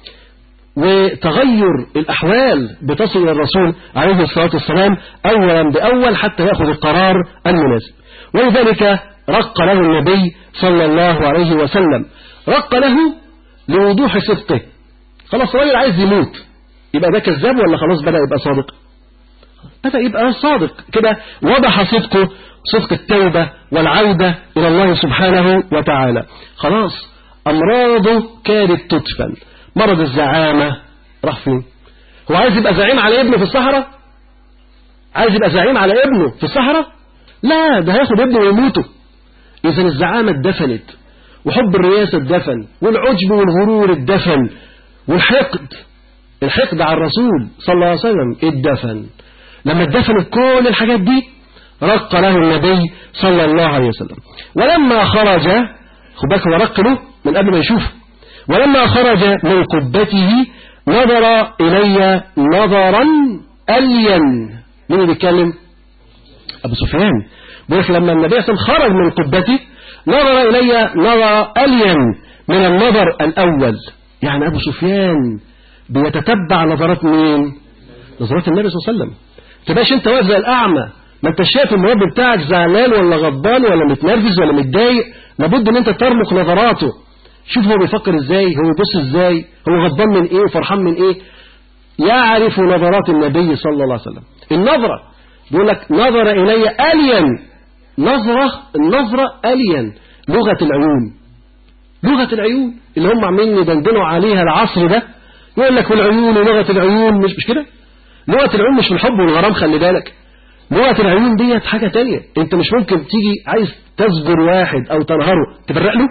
وتغير الأحوال بتصل إلى الرسول عليه الصلاة والسلام أولا بأول حتى يأخذ القرار المناسب ولذلك رق له النبي صلى الله عليه وسلم رق له لوضوح صدقه خلاص الراجل عايز يموت يبقى ده كذاب ولا خلاص بدأ يبقى صادق بدأ يبقى صادق كده وضح صدقه صدق التوبة والعودة إلى الله سبحانه وتعالى خلاص أمراضه كادت تدفن مرض الزعامة راح فين هو عايز يبقى زعيم على ابنه في الصحراء عايز يبقى زعيم على ابنه في الصحراء لا ده هياخد ابنه ويموته إذا الزعامة اتدفنت وحب الرئاسة اتدفن والعجب والغرور اتدفن والحقد الحقد على الرسول صلى الله عليه وسلم اتدفن لما اتدفنت كل الحاجات دي رق له النبي صلى الله عليه وسلم ولما خرج خد بالك هو رق له من قبل ما يشوفه ولما خرج من قبته نظر إلي نظرا ألين مين اللي بيتكلم أبو سفيان بيقول لما النبي صلى الله عليه وسلم خرج من قبته نظر إلي نظر ألين من النظر الأول يعني أبو سفيان بيتتبع نظرات مين نظرات النبي صلى الله عليه وسلم تبقاش انت واقف زي الأعمى ما انت شايف المربي بتاعك زعلان ولا غضبان ولا متنرفز ولا متضايق لابد ان انت ترمق نظراته شوف هو بيفكر ازاي هو بيبص ازاي هو غضبان من ايه وفرحان من ايه يعرف نظرات النبي صلى الله عليه وسلم النظرة بيقول لك نظر إلي ألين نظرة النظرة ألين لغة العيون لغة العيون اللي هم عاملين يدندنوا عليها العصر ده يقول لك والعيون ولغة العيون مش مش كده لغة العيون مش الحب والغرام خلي بالك لغة العيون ديت حاجة تانية انت مش ممكن تيجي عايز تزجر واحد او تنهره تبرق له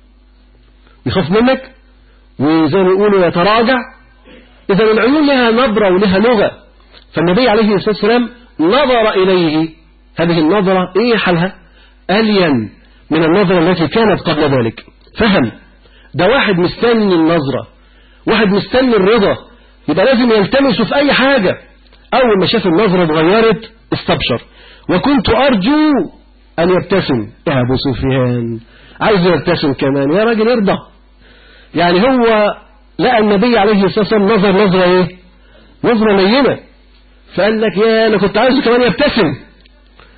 يخاف منك وزي ما يقولوا يتراجع إذا العيون لها نبرة ولها لغة فالنبي عليه الصلاة والسلام نظر إليه هذه النظرة إيه حالها ألين من النظرة التي كانت قبل ذلك فهم ده واحد مستني النظرة واحد مستني الرضا يبقى لازم يلتمسه في أي حاجة أول ما شاف النظرة اتغيرت استبشر وكنت أرجو أن يبتسم يا أبو سفيان عايز يبتسم كمان يا راجل ارضى يعني هو لقى النبي عليه الصلاة والسلام نظر نظرة ايه نظرة لينة فقال لك يا انا كنت عايزه كمان يبتسم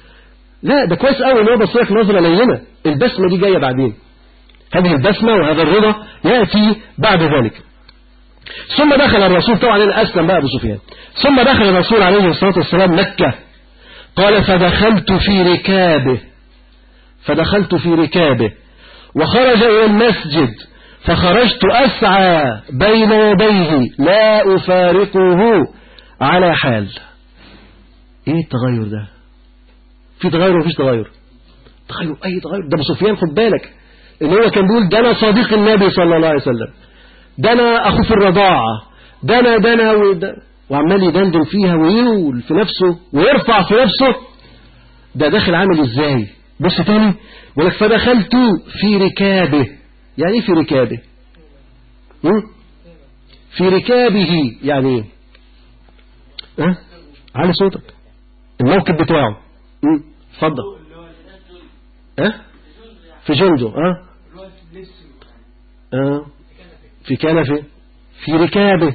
لا ده كويس قوي ان هو بص لك نظره لينه البسمه دي جايه بعدين هذه البسمه وهذا الرضا ياتي بعد ذلك ثم دخل الرسول طبعا أنا أسلم بقى أبو سفيان ثم دخل الرسول عليه الصلاة والسلام مكة قال فدخلت في ركابه فدخلت في ركابه وخرج إلى المسجد فخرجت أسعى بين يديه لا أفارقه على حال إيه التغير ده في تغير ومفيش تغير تغير أي تغير ده أبو سفيان خد بالك إن هو كان بيقول ده أنا صديق النبي صلى الله عليه وسلم ده أنا أخو في الرضاعة ده أنا ده أنا وده وعمال يدندن فيها ويقول في نفسه ويرفع في نفسه ده داخل عامل ازاي بص تاني ولك فدخلت في ركابه يعني ايه في ركابه م? في ركابه يعني ايه ها على صوتك الموكب بتاعه م? اتفضل ها في جنده ها ها في كنفه في ركابه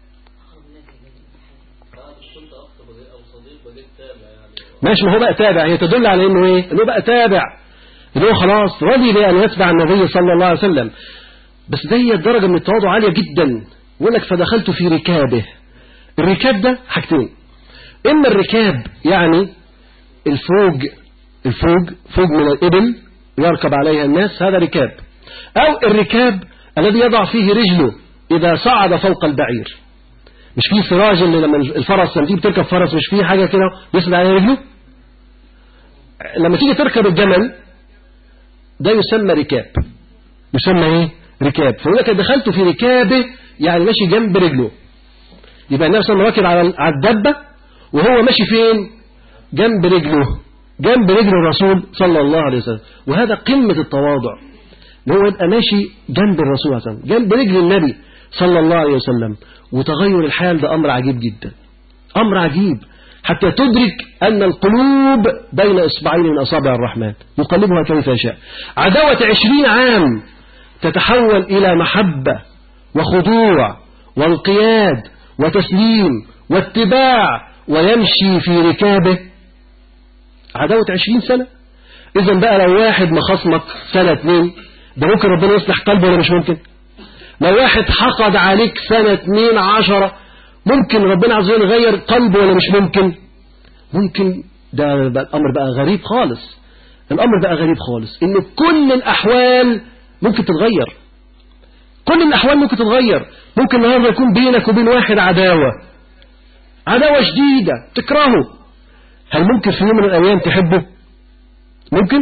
ماشي ما هو بقى تابع هي تدل على انه ايه انه بقى تابع ان هو خلاص رضي بان يتبع النبي صلى الله عليه وسلم بس دي الدرجة من التواضع عالية جدا يقول لك فدخلت في ركابه الركاب ده حاجتين اما الركاب يعني الفوج الفوج فوج من الابل يركب عليها الناس هذا ركاب او الركاب الذي يضع فيه رجله اذا صعد فوق البعير مش فيه سراج اللي لما الفرس لما تيجي تركب فرس مش فيه حاجة كده يسند على رجله لما تيجي تركب الجمل ده يسمى ركاب يسمى ايه ركاب فيقول لك دخلت في ركابه يعني ماشي جنب رجله يبقى النبي صلى الله عليه وسلم راكب على على الدبة وهو ماشي فين جنب رجله جنب رجل الرسول صلى الله عليه وسلم وهذا قمة التواضع ان هو يبقى ماشي جنب الرسول صلى الله عليه وسلم جنب رجل النبي صلى الله عليه وسلم وتغير الحال ده أمر عجيب جدا أمر عجيب حتى تدرك أن القلوب بين إصبعين من أصابع الرحمن يقلبها كيف يشاء عداوة عشرين عام تتحول إلى محبة وخضوع وانقياد وتسليم واتباع ويمشي في ركابه عداوة عشرين سنة إذا بقى لو واحد مخصمك سنة اتنين ده ممكن ربنا يصلح قلبه ولا مش ممكن لو واحد حقد عليك سنة اتنين عشرة ممكن ربنا عز وجل يغير قلبه ولا مش ممكن ممكن ده بقى الأمر بقى غريب خالص الأمر بقى غريب خالص إن كل الأحوال ممكن تتغير كل الأحوال ممكن تتغير ممكن النهارده يكون بينك وبين واحد عداوة عداوة شديدة تكرهه هل ممكن في يوم من الأيام تحبه ممكن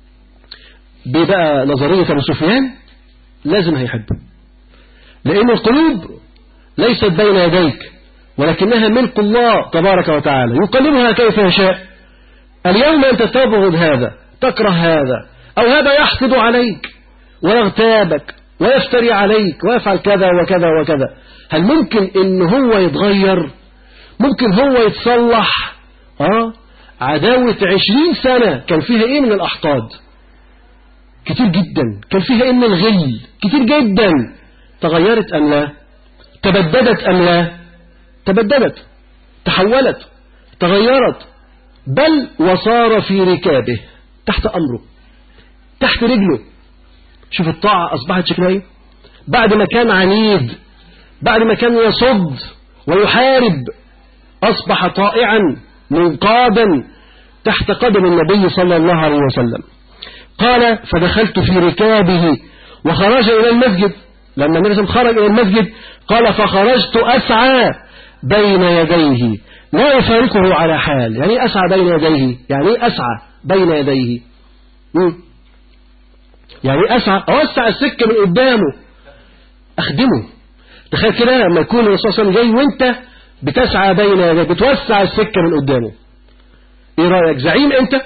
بقى نظرية أبو سفيان لازم هيحبه لأن القلوب ليست بين يديك ولكنها ملك الله تبارك وتعالى يقلبها كيف يشاء اليوم أنت تبغض هذا تكره هذا أو هذا يحقد عليك ويغتابك ويفتري عليك ويفعل كذا وكذا وكذا هل ممكن ان هو يتغير ممكن هو يتصلح اه عداوة عشرين سنة كان فيها ايه من الاحقاد كتير جدا كان فيها ايه من الغل كتير جدا تغيرت ام لا تبددت ام لا تبددت تحولت تغيرت بل وصار في ركابه تحت امره تحت رجله شوف الطاعة أصبحت شكلها ايه بعد ما كان عنيد بعد ما كان يصد ويحارب أصبح طائعا منقادا تحت قدم النبي صلى الله عليه وسلم قال فدخلت في ركابه وخرج إلى المسجد لما النبي صلى الله عليه وسلم خرج إلى المسجد قال فخرجت أسعى بين يديه لا يفارقه على حال يعني أسعى بين يديه يعني أسعى بين يديه مم. يعني أسعى أوسع السكة من قدامه أخدمه تخيل كده لما يكون الرسول صلى الله عليه وسلم جاي وانت بتسعى بين يديه بتوسع السكة من قدامه ايه رأيك زعيم انت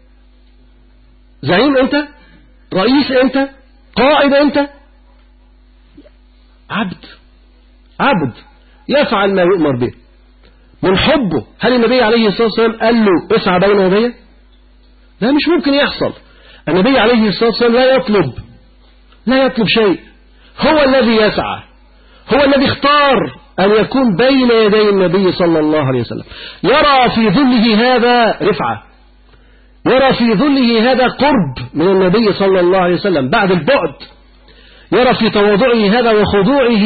زعيم انت رئيس انت قائد انت عبد عبد يفعل ما يؤمر به من حبه هل النبي عليه الصلاة والسلام قال له اسعى بين يديه لا مش ممكن يحصل النبي عليه الصلاة والسلام لا يطلب لا يطلب شيء هو الذي يسعى هو الذي اختار أن يكون بين يدي النبي صلى الله عليه وسلم يرى في ظله هذا رفعة يرى في ظله هذا قرب من النبي صلى الله عليه وسلم بعد البعد يرى في تواضعه هذا وخضوعه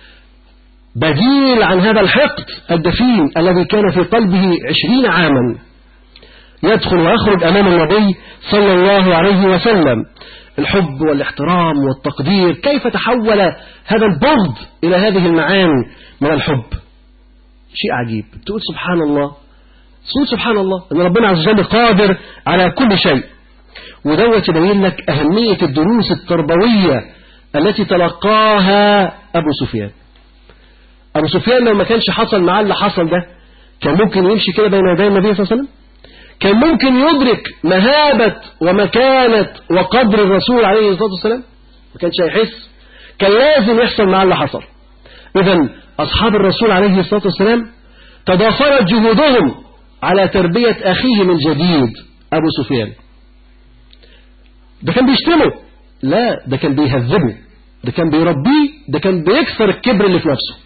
بديل عن هذا الحقد الدفين الذي كان في قلبه عشرين عاما يدخل ويخرج أمام النبي صلى الله عليه وسلم الحب والاحترام والتقدير كيف تحول هذا البغض إلى هذه المعاني من الحب شيء عجيب تقول سبحان الله تقول سبحان الله أن ربنا عز وجل قادر على كل شيء ودوت يبين لك أهمية الدروس التربوية التي تلقاها أبو سفيان أبو سفيان لو ما كانش حصل معاه اللي حصل ده كان ممكن يمشي كده بين يدي النبي صلى الله عليه وسلم كان ممكن يدرك مهابة ومكانة وقدر الرسول عليه الصلاة والسلام ما كانش هيحس كان لازم يحصل معاه اللي حصل إذا أصحاب الرسول عليه الصلاة والسلام تضافرت جهودهم على تربية أخيه من جديد أبو سفيان ده كان بيشتمه لا ده كان بيهذبه ده كان بيربيه ده كان بيكسر الكبر اللي في نفسه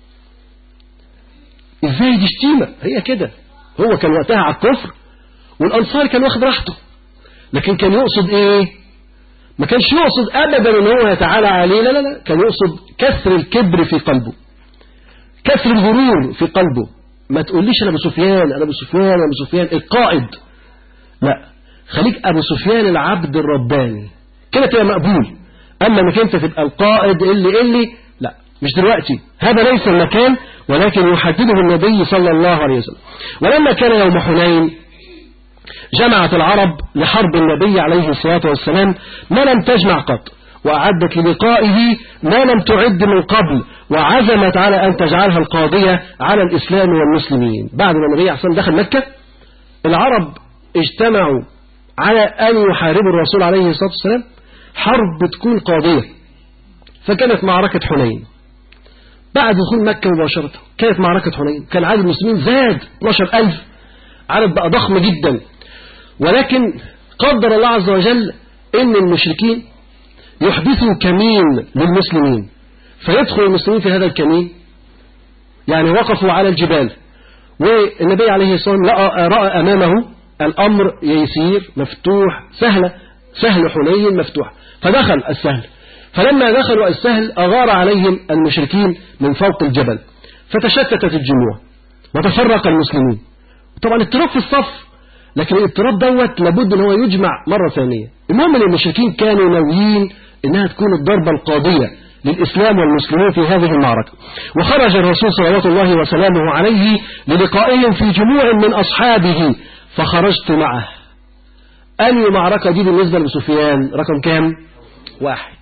ازاي دي شتيمة هي كده هو كان وقتها على الكفر والأنصار كان واخد راحته لكن كان يقصد ايه ما كانش يقصد ابدا ان هو يتعالى عليه لا لا لا كان يقصد كسر الكبر في قلبه كسر الغرور في قلبه ما تقوليش انا ابو سفيان انا ابو سفيان انا ابو سفيان القائد لا خليك ابو سفيان العبد الرباني كده تبقى مقبول اما انك انت تبقى القائد اللي اللي لا مش دلوقتي هذا ليس المكان ولكن يحدده النبي صلى الله عليه وسلم ولما كان يوم حنين جمعت العرب لحرب النبي عليه الصلاة والسلام ما لم تجمع قط وأعدت للقائه ما لم تعد من قبل وعزمت على أن تجعلها القاضية على الإسلام والمسلمين بعد ما النبي عليه دخل مكة العرب اجتمعوا على أن يحاربوا الرسول عليه الصلاة والسلام حرب تكون قاضية فكانت معركة حنين بعد دخول مكة مباشرة كانت معركة حنين كان عدد المسلمين زاد 12 ألف عدد بقى ضخم جدا ولكن قدر الله عز وجل ان المشركين يحدثوا كمين للمسلمين فيدخل المسلمين في هذا الكمين يعني وقفوا على الجبال والنبي عليه الصلاة والسلام رأى, رأى أمامه الأمر يسير مفتوح سهلة سهل حنين مفتوح فدخل السهل فلما دخلوا السهل أغار عليهم المشركين من فوق الجبل فتشتتت الجموع وتفرق المسلمين طبعا اضطراب في الصف لكن الاضطراب دوت لابد ان هو يجمع مرة ثانية المهم ان المشركين كانوا ناويين انها تكون الضربة القاضية للإسلام والمسلمين في هذه المعركة وخرج الرسول صلوات الله وسلامه عليه للقائهم في جموع من أصحابه فخرجت معه أي معركة دي بالنسبة لسفيان رقم كام واحد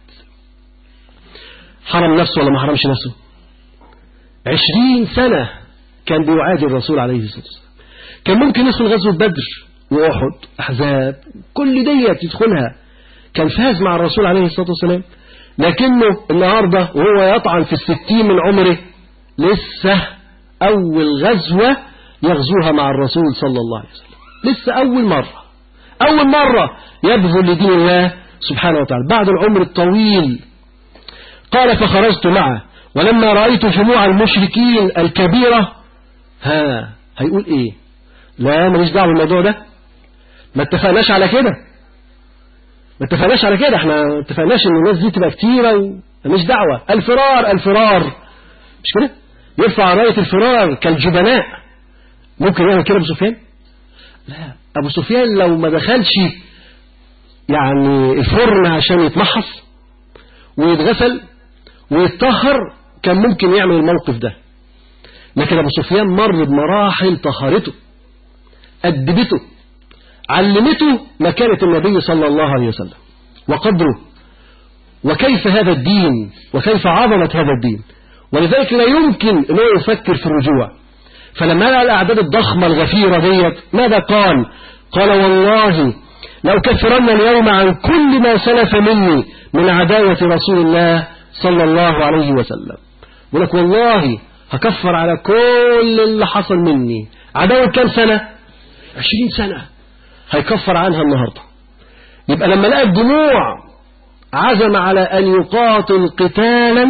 حرم نفسه ولا ما حرمش نفسه عشرين سنة كان بيعادي الرسول عليه الصلاة والسلام كان ممكن يدخل غزوة بدر وأحد أحزاب كل ديت يدخلها كان فاز مع الرسول عليه الصلاة والسلام لكنه النهاردة وهو يطعن في الستين من عمره لسه أول غزوة يغزوها مع الرسول صلى الله عليه وسلم لسه أول مرة أول مرة يبذل لدين الله سبحانه وتعالى بعد العمر الطويل قال فخرجت معه ولما رأيت جموع المشركين الكبيرة ها هيقول ايه لا ماليش دعوه بالموضوع ده ما اتفقناش على كده ما اتفقناش على كده احنا ما اتفقناش ان الناس دي تبقى كتيره وماليش دعوه الفرار الفرار مش كده يرفع رايه الفرار كالجبناء ممكن يعمل كده ابو سفيان لا ابو سفيان لو ما دخلش يعني الفرن عشان يتمحص ويتغسل ويتطهر كان ممكن يعمل الموقف ده لكن ابو سفيان مر بمراحل طهرته أدبته علمته مكانة النبي صلى الله عليه وسلم وقدره وكيف هذا الدين وكيف عظمة هذا الدين ولذلك لا يمكن أنه يفكر في الرجوع فلما لقى الأعداد الضخمة الغفيرة ديت ماذا قال قال والله لو كفرن اليوم عن كل ما سلف مني من عداوة رسول الله صلى الله عليه وسلم ولك والله هكفر على كل اللي حصل مني عداوة كم سنة عشرين سنة هيكفر عنها النهاردة يبقى لما لقى الدموع عزم على أن يقاتل قتالا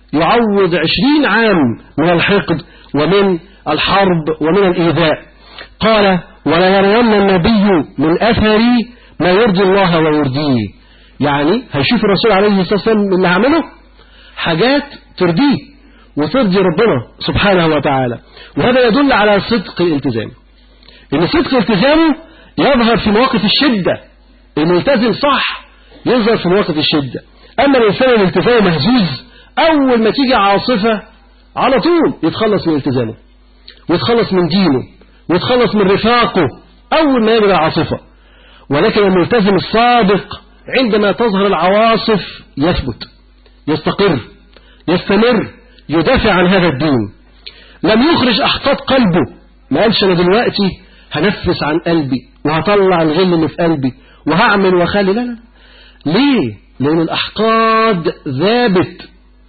يعوض عشرين عام من الحقد ومن الحرب ومن الإيذاء قال ولا يرين النبي من أثري ما يرضي الله ويرضيه يعني هيشوف الرسول عليه الصلاة والسلام اللي عمله حاجات ترضيه وترضي ربنا سبحانه وتعالى وهذا يدل على صدق الالتزام ان صدق التزامه يظهر في مواقف الشدة الملتزم صح يظهر في مواقف الشدة أما الإنسان الالتزام مهزوز أول ما تيجي عاصفة على طول يتخلص من التزامه ويتخلص من دينه ويتخلص من رفاقه أول ما يجري عاصفة ولكن الملتزم الصادق عندما تظهر العواصف يثبت يستقر يستمر يدافع عن هذا الدين لم يخرج أحقاد قلبه ما قالش أنا دلوقتي هنفس عن قلبي وهطلع الغل اللي في قلبي وهعمل واخلي لا لا ليه لأن الأحقاد ذابت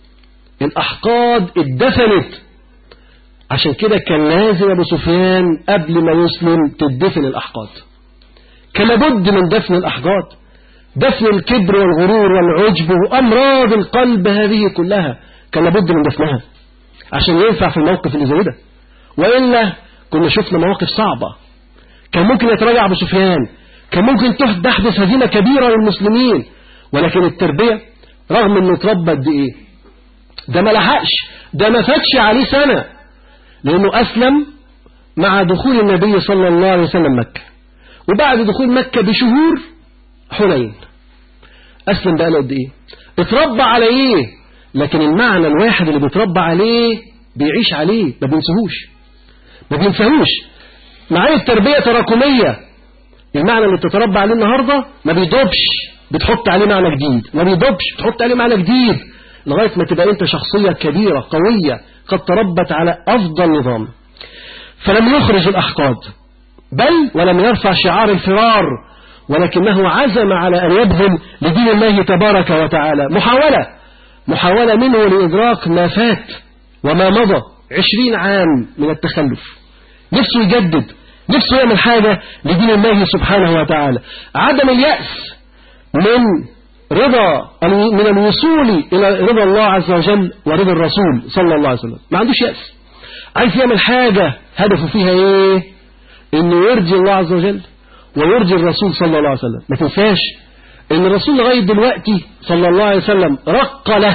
الأحقاد اتدفنت عشان كده كان لازم أبو سفيان قبل ما يسلم تدفن الأحقاد كان لابد من دفن الأحقاد دفن الكبر والغرور والعجب وأمراض القلب هذه كلها كان لابد من دفنها عشان ينفع في الموقف اللي زي ده وإلا كنا شفنا مواقف صعبة كان ممكن يتراجع أبو سفيان كان ممكن تحدث هزيمة كبيرة للمسلمين ولكن التربية رغم انه اتربى قد ايه ده ما لحقش ده ما فاتش عليه سنة لانه اسلم مع دخول النبي صلى الله عليه وسلم مكة وبعد دخول مكة بشهور حنين اسلم بقى له قد ايه اتربى على ايه لكن المعنى الواحد اللي بيتربى عليه بيعيش عليه ما بينسهوش ما بينسهوش معاني التربية تراكمية المعنى اللي بتتربى عليه النهاردة ما بيدوبش بتحط عليه معنى جديد ما بيدوبش بتحط عليه معنى جديد لغاية ما تبقى انت شخصية كبيرة قوية قد تربت على أفضل نظام فلم يخرج الأحقاد بل ولم يرفع شعار الفرار ولكنه عزم على أن يبذل لدين الله تبارك وتعالى محاولة محاولة منه لإدراك ما فات وما مضى عشرين عام من التخلف نفسه يجدد نفسه يعمل حاجة لدين الله سبحانه وتعالى عدم اليأس من رضا من الوصول إلى رضا الله عز وجل ورضا الرسول صلى الله عليه وسلم ما عندوش يأس عايز يعمل حاجة هدفه فيها ايه انه يرجي الله عز وجل ويرجي الرسول صلى الله عليه وسلم ما تنساش ان الرسول لغاية دلوقتي صلى الله عليه وسلم رق له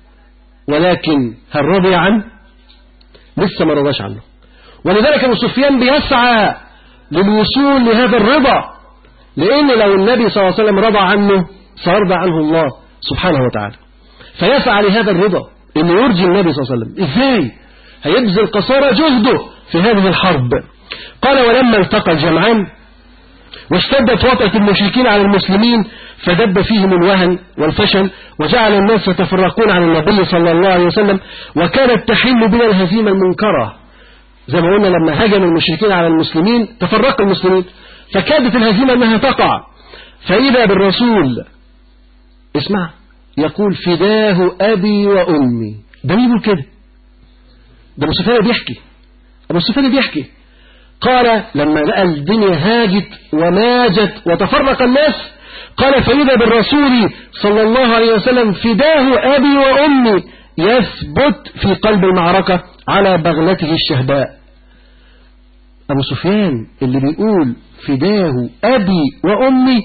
ولكن هل رضي عنه لسه ما رضاش عنه ولذلك ابو سفيان بيسعى للوصول لهذا الرضا لأن لو النبي صلى الله عليه وسلم رضى عنه سيرضى عنه الله سبحانه وتعالى فيسعى لهذا الرضا أنه يرجي النبي صلى الله عليه وسلم إزاي هيبذل قصارى جهده في هذه الحرب قال ولما التقى الجمعان واشتدت وطأة المشركين على المسلمين فدب فيهم الوهن والفشل وجعل الناس يتفرقون عن النبي صلى الله عليه وسلم وكانت تحل بنا الهزيمة المنكرة زي ما قلنا لما هجم المشركين على المسلمين تفرق المسلمين فكادت الهزيمة أنها تقع فإذا بالرسول اسمع يقول فداه أبي وأمي ده مين يقول كده ده أبو سفيان بيحكي أبو سفيان بيحكي قال لما لقى الدنيا هاجت وماجت وتفرق الناس قال فإذا بالرسول صلى الله عليه وسلم فداه أبي وأمي يثبت في قلب المعركة على بغلته الشهباء أبو سفيان اللي بيقول فداه أبي وأمي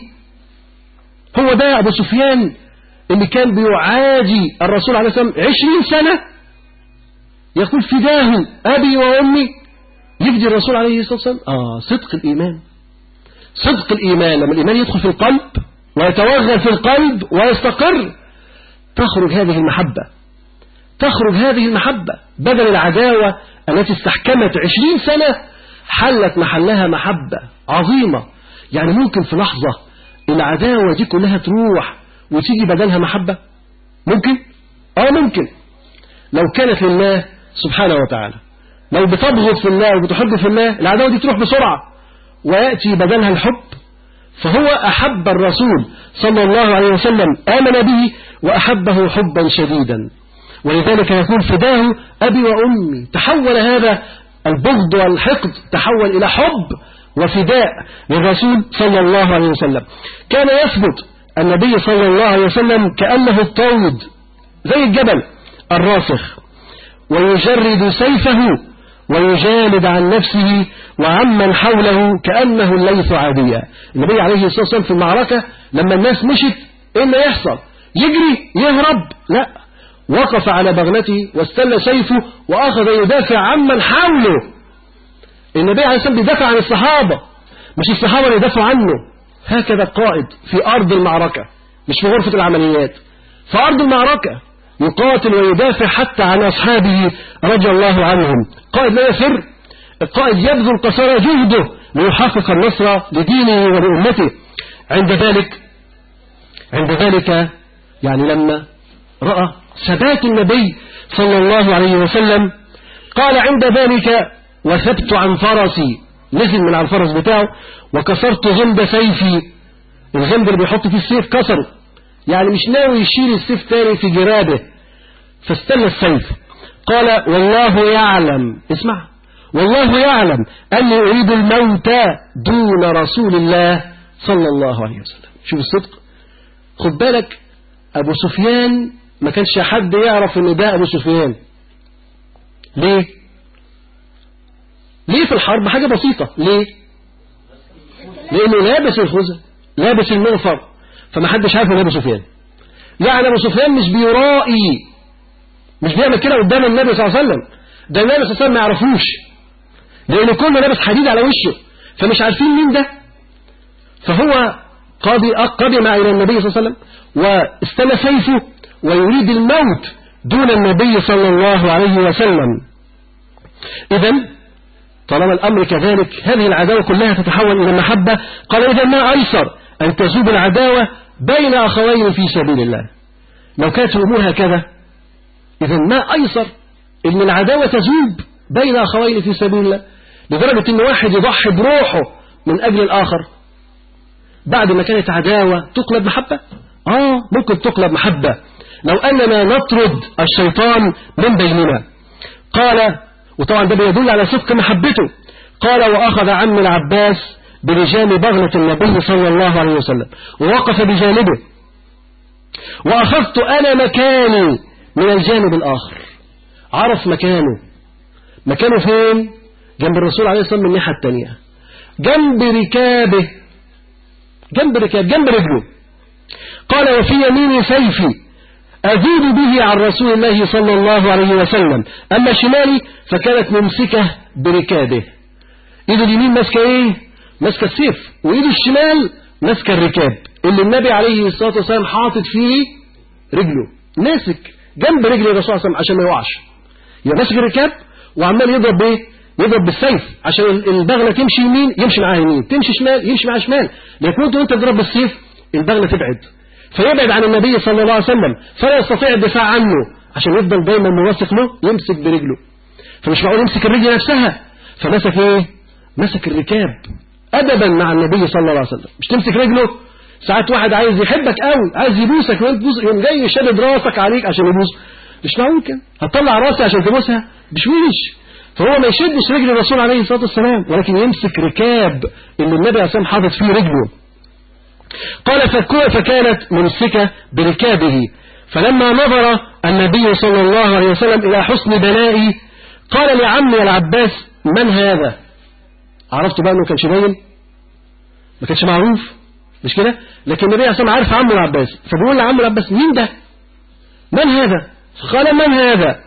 هو ده أبو سفيان اللي كان بيعادي الرسول عليه الصلاة والسلام عشرين سنة يقول فداه أبي وأمي يفدي الرسول عليه الصلاة والسلام آه صدق الإيمان صدق الإيمان لما الإيمان يدخل في القلب ويتوغل في القلب ويستقر تخرج هذه المحبة تخرج هذه المحبة بدل العداوة التي استحكمت عشرين سنة حلت محلها محبة عظيمة يعني ممكن في لحظة العداوة دي كلها تروح وتيجي بدلها محبة ممكن اه ممكن لو كانت لله سبحانه وتعالى لو بتبغض في الله وبتحب في الله العداوة دي تروح بسرعة ويأتي بدلها الحب فهو أحب الرسول صلى الله عليه وسلم آمن به وأحبه حبا شديدا ولذلك يقول فداه أبي وأمي تحول هذا البغض والحقد تحول إلى حب وفداء للرسول صلى الله عليه وسلم كان يثبت النبي صلى الله عليه وسلم كأنه الطود زي الجبل الراسخ ويجرد سيفه ويجالد عن نفسه وعمن حوله كأنه الليث عادية النبي عليه الصلاة والسلام في المعركة لما الناس مشت إيه اللي يحصل يجري يهرب لا وقف على بغلته واستل سيفه وأخذ يدافع عمن حوله النبي عليه الصلاة والسلام بيدافع عن الصحابة مش الصحابة اللي يدافعوا عنه هكذا القائد في أرض المعركة مش في غرفة العمليات في أرض المعركة يقاتل ويدافع حتى عن أصحابه رضي الله عنهم قائد لا يفر القائد يبذل قصارى جهده ليحقق النصر لدينه ولأمته عند ذلك عند ذلك يعني لما رأى ثبات النبي صلى الله عليه وسلم قال عند ذلك وثبت عن فرسي نزل من على الفرس بتاعه وكسرت غمد سيفي الغمد اللي بيحط فيه السيف كسره يعني مش ناوي يشيل السيف تاني في جرابه فاستنى السيف قال والله يعلم اسمع والله يعلم أني أريد الموت دون رسول الله صلى الله عليه وسلم شوف الصدق خد بالك أبو سفيان ما كانش حد يعرف ان ده أبو سفيان ليه ليه في الحرب حاجة بسيطة ليه لأنه لابس الخزة لابس المغفر فما حدش عارف ان أبو سفيان يعني أبو سفيان مش بيرائي مش بيعمل كده قدام النبي صلى الله عليه وسلم ده النبي صلى الله عليه وسلم ما يعرفوش لأن كله لابس حديد على وشه فمش عارفين مين ده فهو قاضي قدم إلى النبي صلى الله عليه وسلم واستنى سيفه ويريد الموت دون النبي صلى الله عليه وسلم إذا طالما الأمر كذلك هذه العداوة كلها تتحول إلى محبة قال إذا ما أيسر أن تزوب العداوة بين أخوين في سبيل الله لو كانت الأمور هكذا إذا ما أيسر أن العداوة تزوب بين أخوين في سبيل الله لدرجة أن واحد يضحي بروحه من أجل الآخر بعد ما كانت عداوة تقلب محبة آه ممكن تقلب محبة لو أننا نطرد الشيطان من بيننا قال وطبعا ده بيدل على صدق محبته قال وأخذ عم العباس بلجام بغلة النبي صلى الله عليه وسلم ووقف بجانبه وأخذت أنا مكاني من الجانب الآخر عرف مكانه مكانه فين جنب الرسول عليه الصلاة والسلام من الناحية التانية جنب ركابه جنب ركاب جنب رجله قال وفي يميني سيفي أزيد به عن رسول الله صلى الله عليه وسلم أما شمالي فكانت ممسكة بركابه إيده اليمين ماسكة إيه ماسكة السيف وإيده الشمال ماسكة الركاب اللي النبي عليه الصلاة والسلام حاطط فيه رجله ماسك جنب رجل الرسول صلى الله عليه وسلم عشان ما يوقعش يبقى ماسك الركاب وعمال يضرب بايه يضرب بالسيف عشان البغلة تمشي يمين يمشي معاها يمين تمشي شمال يمشي معاها شمال لكن انت وانت تضرب بالسيف البغلة تبعد فيبعد عن النبي صلى الله عليه وسلم فلا يستطيع الدفاع عنه عشان يفضل دايما مواثق له يمسك برجله فمش معقول يمسك الرجل نفسها فمسك ايه مسك الركاب ادبا مع النبي صلى الله عليه وسلم مش تمسك رجله ساعات واحد عايز يحبك قوي عايز يبوسك وانت تبوس يوم جاي شادد راسك عليك عشان يبوس مش معقول كده هتطلع راسي عشان تبوسها مش ويش فهو ما يشدش رجل الرسول عليه الصلاه والسلام ولكن يمسك ركاب اللي النبي عليه الصلاه والسلام حاطط فيه رجله قال فكانت ممسكة بركابه فلما نظر النبي صلى الله عليه وسلم إلى حسن بلائي قال لعمي العباس من هذا عرفت بقى أنه كانش باين ما كانش معروف مش كده لكن النبي عليه الصلاة عارف عمه العباس فبيقول لعمه العباس مين ده من هذا قال من هذا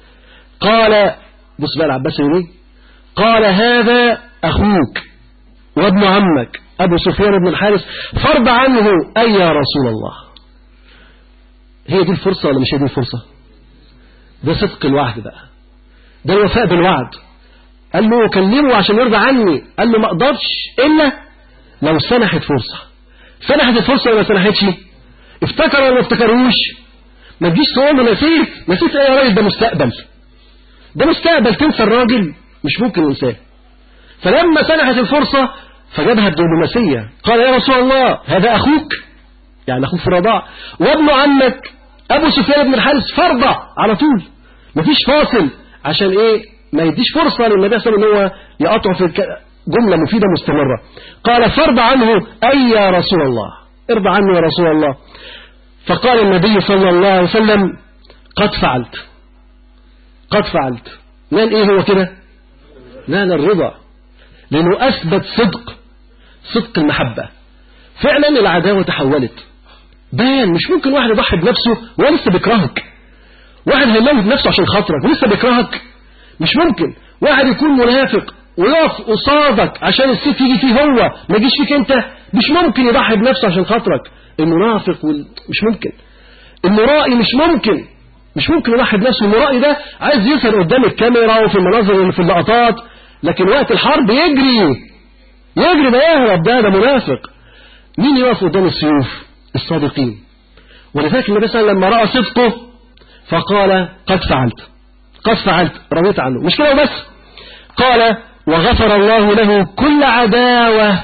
قال بص بقى العباس يقول ايه قال هذا أخوك وابن عمك أبو سفيان بن الحارث فرض عنه أي يا رسول الله هي دي الفرصة ولا مش هي دي الفرصة ده صدق الوعد بقى ده الوفاء بالوعد قال له كلمه عشان يرضى عني قال له ما اقدرش إلا لو سنحت فرصة سنحت الفرصة ولا سنحتش افتكر ولا ما افتكروش ما تجيش تقول له نسيت نسيت ايه يا راجل ده مستقبل ده مستقبل تنسى الراجل مش ممكن ننساه فلما سنحت الفرصة فجابها الدبلوماسية قال يا رسول الله هذا أخوك يعني أخوك في الرضاع وابن عمك أبو سفيان بن الحارث فرضة على طول مفيش فاصل عشان إيه ما يديش فرصة للنبي صلى الله عليه وسلم إن هو يقطع في جملة مفيدة مستمرة قال فرض عنه أي يا رسول الله ارضى عني يا رسول الله فقال النبي صلى الله عليه وسلم قد فعلت قد فعلت قال إيه هو كده نال الرضا لأنه أثبت صدق صدق المحبة فعلا العداوة تحولت بان مش ممكن واحد يضحي بنفسه ولسه بيكرهك واحد هيموت نفسه عشان خاطرك ولسه بيكرهك مش ممكن واحد يكون منافق ويقف قصادك عشان السيف يجي فيه هو ما يجيش فيك انت مش ممكن يضحي بنفسه عشان خاطرك المنافق وال... مش ممكن المرائي مش ممكن مش ممكن يضحي بنفسه المرائي ده عايز يظهر قدام الكاميرا وفي المناظر اللي في اللقطات لكن وقت الحرب يجري يجري ده يهرب ده ده منافق مين يقف قدام السيوف الصادقين ولذلك النبي صلى الله عليه وسلم لما رأى صدقه فقال قد فعلت قد فعلت رويت عنه مش كده وبس قال وغفر الله له كل عداوة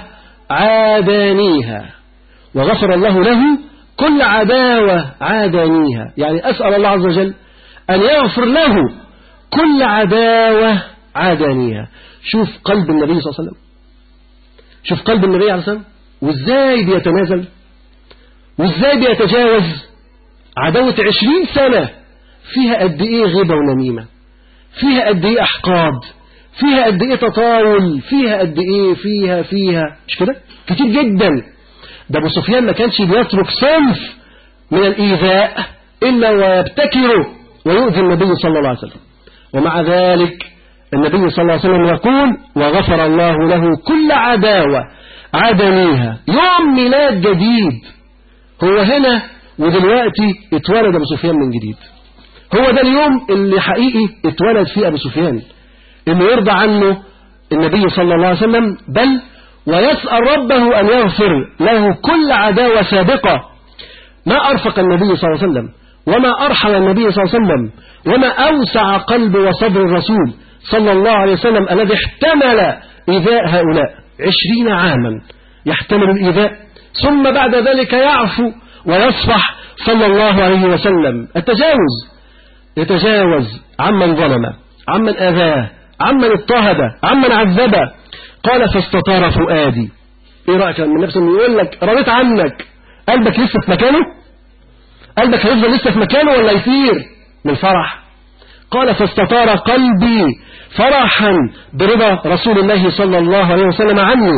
عادانيها وغفر الله له كل عداوة عادانيها يعني أسأل الله عز وجل أن يغفر له كل عداوة عادانيها شوف قلب النبي صلى الله عليه وسلم شوف قلب النبي عليه الصلاة والسلام وازاي بيتنازل وازاي بيتجاوز عداوة عشرين سنة فيها قد ايه غيبة ونميمة فيها قد ايه احقاد فيها قد ايه تطاول فيها قد ايه فيها فيها مش كده كتير جدا ده ابو سفيان ما كانش بيترك صنف من الايذاء الا ويبتكر ويؤذي النبي صلى الله عليه وسلم ومع ذلك النبي صلى الله عليه وسلم يقول وغفر الله له كل عداوة عدنيها يوم ميلاد جديد هو هنا ودلوقتي اتولد أبو سفيان من جديد هو ده اليوم اللي حقيقي اتولد فيه أبو سفيان إنه يرضى عنه النبي صلى الله عليه وسلم بل ويسأل ربه أن يغفر له كل عداوة سابقة ما أرفق النبي صلى الله عليه وسلم وما أرحم النبي صلى الله عليه وسلم وما أوسع قلب وصدر الرسول صلى الله عليه وسلم الذي احتمل إيذاء هؤلاء عشرين عاما يحتمل الإيذاء ثم بعد ذلك يعفو ويصفح صلى الله عليه وسلم التجاوز يتجاوز عمن ظلم عمن أذاه عمن اضطهد عمن عذب قال فاستطار فؤادي ايه رأيك من نفسه يقول لك رضيت عنك قلبك لسه في مكانه قلبك هيفضل لسه في مكانه ولا يطير من الفرح قال فاستطار قلبي فرحا برضا رسول الله صلى الله عليه وسلم عني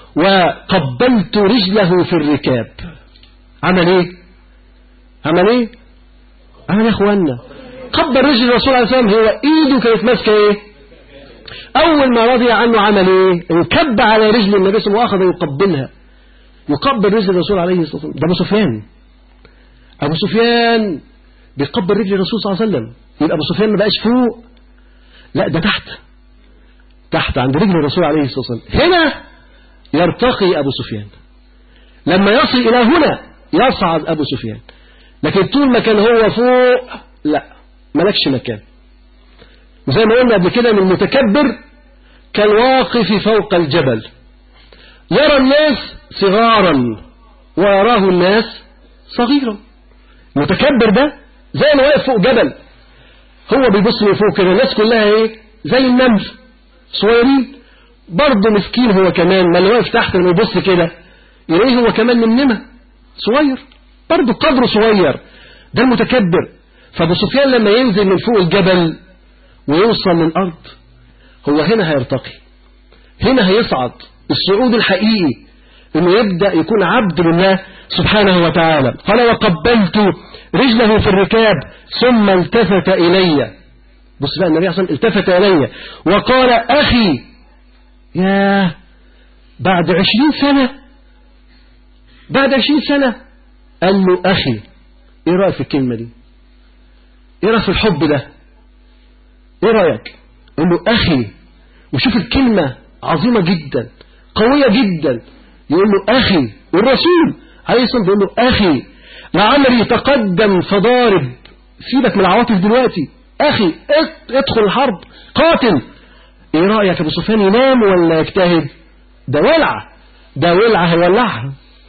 وقبلت رجله في الركاب عمل ايه عمل ايه عمل يا اخوانا قبل رجل الرسول عليه وسلم هو ايده كانت ماسكه ايه اول ما رضي عنه عمل ايه انكب على رجل النبي صلى الله عليه وسلم واخذ يقبلها يقبل رجل الرسول عليه الصلاه والسلام ده ابو سفيان ابو سفيان بيقبل رجل الرسول صلى الله عليه وسلم يبقى ابو سفيان ما بقاش فوق لا ده تحت تحت عند رجل الرسول عليه الصلاه والسلام هنا يرتقي ابو سفيان لما يصل الى هنا يصعد ابو سفيان لكن طول ما كان هو فوق لا ملكش مكان وزي ما قلنا قبل كده ان المتكبر كالواقف فوق الجبل يرى الناس صغارا ويراه الناس صغيرا المتكبر ده زي ما واقف فوق جبل هو بيبص من فوق كده الناس كلها ايه زي النمل صغيرين برضه مسكين هو كمان ما اللي واقف تحت لما يبص كده يلاقيه هو كمان نمنمه صغير برضه قدره صغير ده المتكبر فابو سفيان لما ينزل من فوق الجبل ويوصل للأرض هو هنا هيرتقي هنا هيصعد الصعود الحقيقي انه يبدأ يكون عبد لله سبحانه وتعالى قال وقبلت رجله في الركاب ثم التفت إلي بص بقى النبي صلى التفت إلي وقال أخي يا بعد عشرين سنة بعد عشرين سنة قال له أخي إيه رأيك في الكلمة دي إيه رأيك في الحب ده إيه رأيك قال له أخي وشوف الكلمة عظيمة جدا قوية جدا يقول له أخي والرسول عليه الصلاة والسلام بيقول له أخي لعمري تقدم فضارب سيبك من العواطف دلوقتي أخي ادخل الحرب قاتل إيه رأيك أبو سفيان ينام ولا يجتهد ده ولعة ده ولعة هيولعها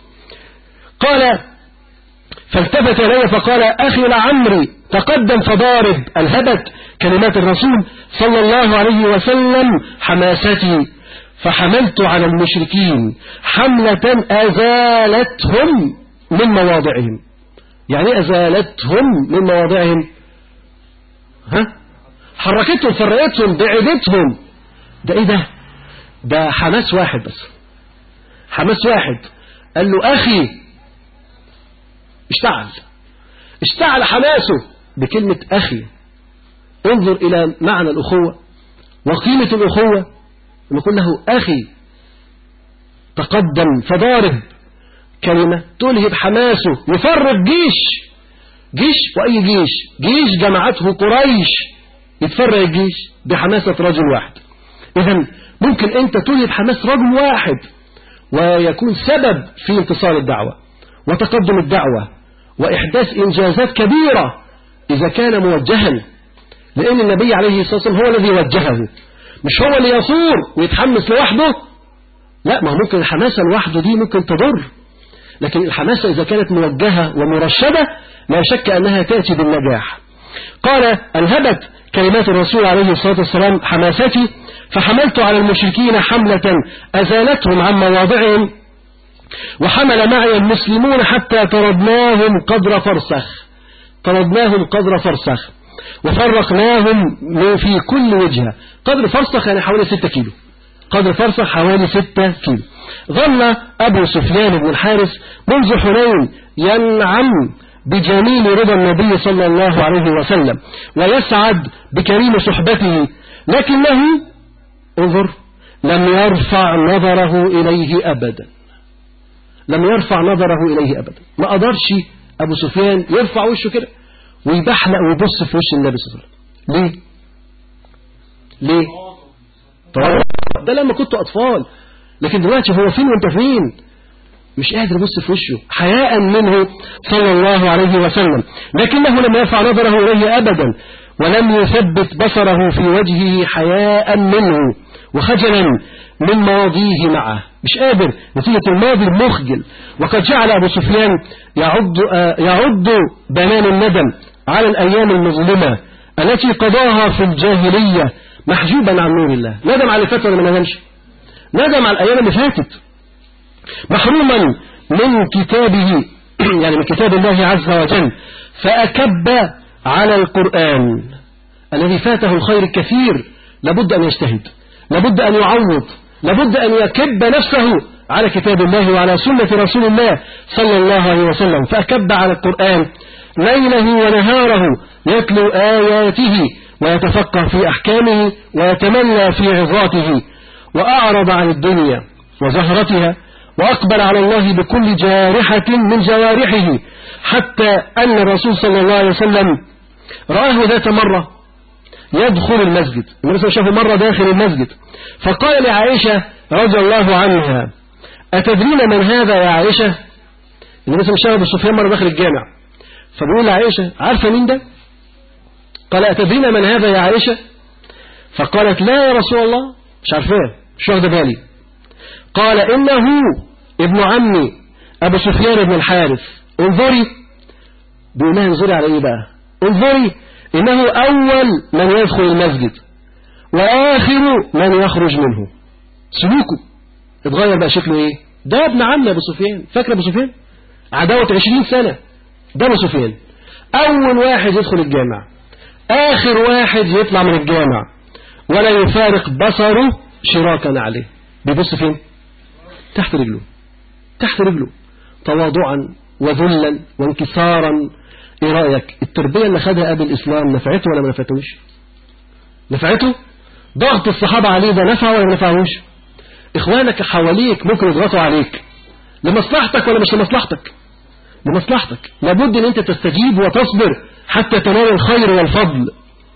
قال فالتفت إلي فقال أخي لعمري تقدم فضارب الهبت كلمات الرسول صلى الله عليه وسلم حماستي فحملت على المشركين حملة أزالتهم من مواضعهم يعني أزالتهم من مواضعهم ها حركتهم فرقتهم بعدتهم ده ايه ده ده حماس واحد بس حماس واحد قال له اخي اشتعل اشتعل حماسه بكلمة اخي انظر الى معنى الاخوة وقيمة الاخوة نقول له اخي تقدم فضارب كلمة تلهب حماسه يفرق جيش جيش وأي جيش جيش جمعته قريش يتفرق الجيش بحماسة رجل واحد إذا ممكن أنت تلهب حماس رجل واحد ويكون سبب في انتصار الدعوة وتقدم الدعوة وإحداث إنجازات كبيرة إذا كان موجها لأن النبي عليه الصلاة والسلام هو الذي وجهه مش هو اللي يصور ويتحمس لوحده لا ما ممكن الحماسة لوحده دي ممكن تضر لكن الحماسة إذا كانت موجهة ومرشدة لا شك أنها تأتي بالنجاح قال ألهبت كلمات الرسول عليه الصلاة والسلام حماستي فحملت على المشركين حملة أزالتهم عن مواضعهم وحمل معي المسلمون حتى طردناهم قدر فرسخ طردناهم قدر فرسخ وفرقناهم في كل وجهة قدر فرسخ يعني حوالي 6 كيلو قدر فرسخ حوالي 6 كيلو ظل أبو سفيان بن الحارث منذ حنين ينعم بجميل رضا النبي صلى الله عليه وسلم ويسعد بكريم صحبته لكنه انظر لم يرفع نظره إليه أبدا لم يرفع نظره إليه أبدا ما قدرش أبو سفيان يرفع وشه كده ويبحلق ويبص في وش النبي صلى الله عليه وسلم ليه ليه طبعا ده لما كنتوا أطفال لكن دلوقتي هو فين وانت فين مش قادر يبص في وشه حياء منه صلى الله عليه وسلم لكنه لم يرفع نظره إليه أبدا ولم يثبت بصره في وجهه حياء منه وخجلا من ماضيه معه مش قادر نتيجة الماضي المخجل وقد جعل أبو سفيان يعد, يعد بنان الندم على الأيام المظلمة التي قضاها في الجاهلية محجوبا عن نور الله ندم على الفترة اللي ما ندمش ندم على الأيام اللي فاتت محروما من كتابه يعني من كتاب الله عز وجل فأكب على القرآن الذي فاته الخير الكثير لابد أن يجتهد لابد أن يعوض لابد أن يكب نفسه على كتاب الله وعلى سنة رسول الله صلى الله عليه وسلم فأكب على القرآن ليله ونهاره يتلو آياته ويتفقه في أحكامه ويتمنى في عظاته وأعرض عن الدنيا وزهرتها وأقبل على الله بكل جارحة من جوارحه حتى أن الرسول صلى الله عليه وسلم رآه ذات مرة يدخل المسجد النبي صلى الله عليه وسلم مرة داخل المسجد فقال لعائشة رضي الله عنها أتدرين من هذا يا عائشة النبي صلى الله عليه وسلم سفيان مرة داخل الجامع فبيقول لعائشة عارفة مين ده قال أتدرين من هذا يا عائشة فقالت لا يا رسول الله مش عارفاه مش واخده بالي قال إنه ابن عمي أبو سفيان بن الحارث انظري بيقول لها انظري على إيه بقى انظري إنه أول من يدخل المسجد وآخر من يخرج منه سلوكه اتغير بقى شكله إيه ده ابن عم أبو سفيان فاكر أبو سفيان عداوة عشرين سنة ده أبو سفيان أول واحد يدخل الجامع آخر واحد يطلع من الجامع ولا يفارق بصره شراكا عليه بيبص فين تحت رجله تحت رجله تواضعا وذلا وانكسارا ايه رأيك التربية اللي خدها قبل الإسلام نفعته ولا ما نفعتوش نفعته ضغط الصحابة عليه ده نفع ولا ما نفعوش إخوانك حواليك ممكن يضغطوا عليك لمصلحتك ولا مش لمصلحتك لمصلحتك لابد ان انت تستجيب وتصبر حتى تنال الخير والفضل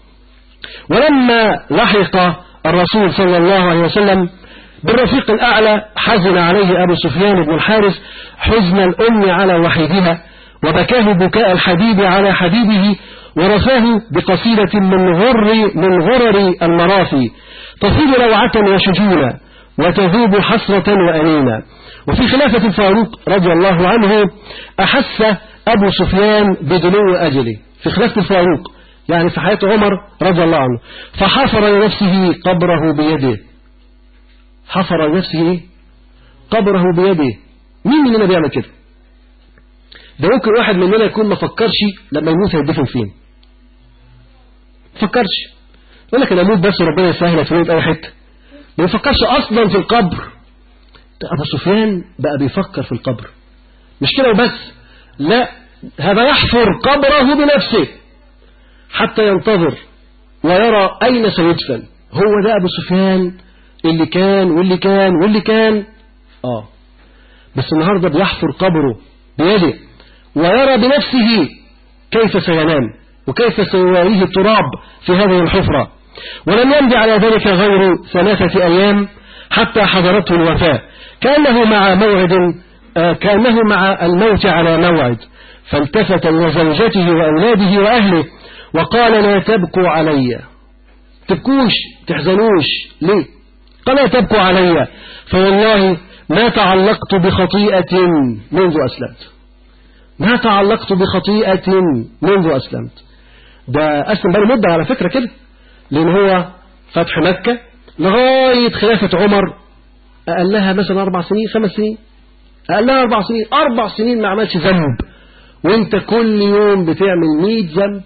ولما لحق الرسول صلى الله عليه وسلم بالرفيق الأعلى حزن عليه أبو سفيان بن الحارث حزن الأم على وحيدها وبكاه بكاء الحبيب على حبيبه ورثاه بقصيدة من غر من غرر المراثي تفيض روعة وشجونا وتذوب حسرة وأنينا وفي خلافة الفاروق رضي الله عنه أحس أبو سفيان بدنو أجله في خلافة الفاروق يعني في حياة عمر رضي الله عنه فحفر لنفسه قبره بيده حفر لنفسه إيه؟ قبره بيده مين مننا بيعمل كده ده ممكن واحد مننا يكون ما فكرش لما يموت هيدفن فين فكرش يقول لك انا اموت بس وربنا يسهل في اي حته ما بيفكرش أصلا في القبر ده أبو سفيان بقى بيفكر في القبر مش كده وبس لا هذا يحفر قبره بنفسه حتى ينتظر ويرى أين سيدفن هو ده أبو سفيان اللي كان واللي كان واللي كان آه بس النهاردة بيحفر قبره بيده ويرى بنفسه كيف سينام وكيف سيواريه التراب في هذه الحفرة ولم يمضي على ذلك غير ثلاثة أيام حتى حضرته الوفاة كأنه مع موعد آه كأنه مع الموت على موعد فالتفت إلى زوجته وأولاده وأهله وقال لا تبكوا علي تبكوش تحزنوش ليه قال لا تبكوا علي فوالله ما تعلقت بخطيئة منذ أسلمت ما تعلقت بخطيئة منذ أسلمت ده أسلم بقى مدة على فكرة كده لأن هو فتح مكة لغاية خلافة عمر قال لها مثلا أربع سنين خمس سنين قال لها أربع سنين أربع سنين ما عملش ذنب وانت كل يوم بتعمل مية ذنب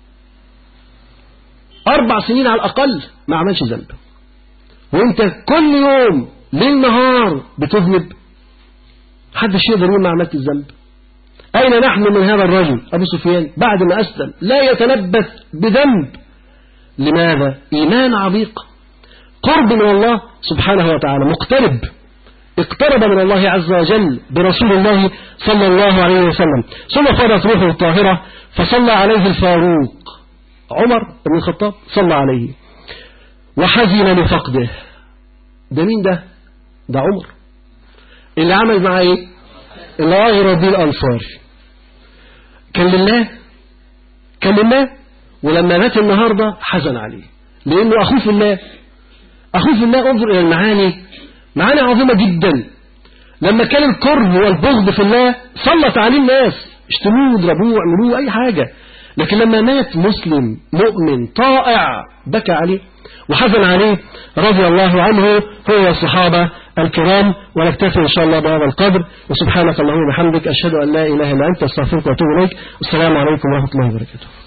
أربع سنين على الأقل ما عملش ذنب وانت كل يوم ليل نهار بتذنب محدش يقدر يقول ما عملت الذنب أين نحن من هذا الرجل أبو سفيان بعد ما أسلم لا يتلبث بذنب لماذا إيمان عميق قرب من الله سبحانه وتعالى مقترب اقترب من الله عز وجل برسول الله صلى الله عليه وسلم ثم فرت روحه الطاهرة فصلى عليه الفاروق عمر بن الخطاب صلى عليه وحزن لفقده ده مين ده ده عمر اللي عمل معاه ايه اللي أغرب به الأنصار كان لله كان لله ولما مات النهاردة حزن عليه لأنه أخوه في الله أخوه في الله انظر إلى المعاني معاني عظيمة جدا لما كان الكره والبغض في الله سلط عليه الناس اشتموه ضربوه اعملوه أي حاجة لكن لما مات مسلم مؤمن طائع بكى عليه وحزن عليه رضي الله عنه هو الصحابة الكرام ونكتفي إن شاء الله بهذا القدر وسبحانك اللهم وبحمدك أشهد أن لا إله إلا أنت أستغفرك وأتوب إليك والسلام عليكم ورحمة الله وبركاته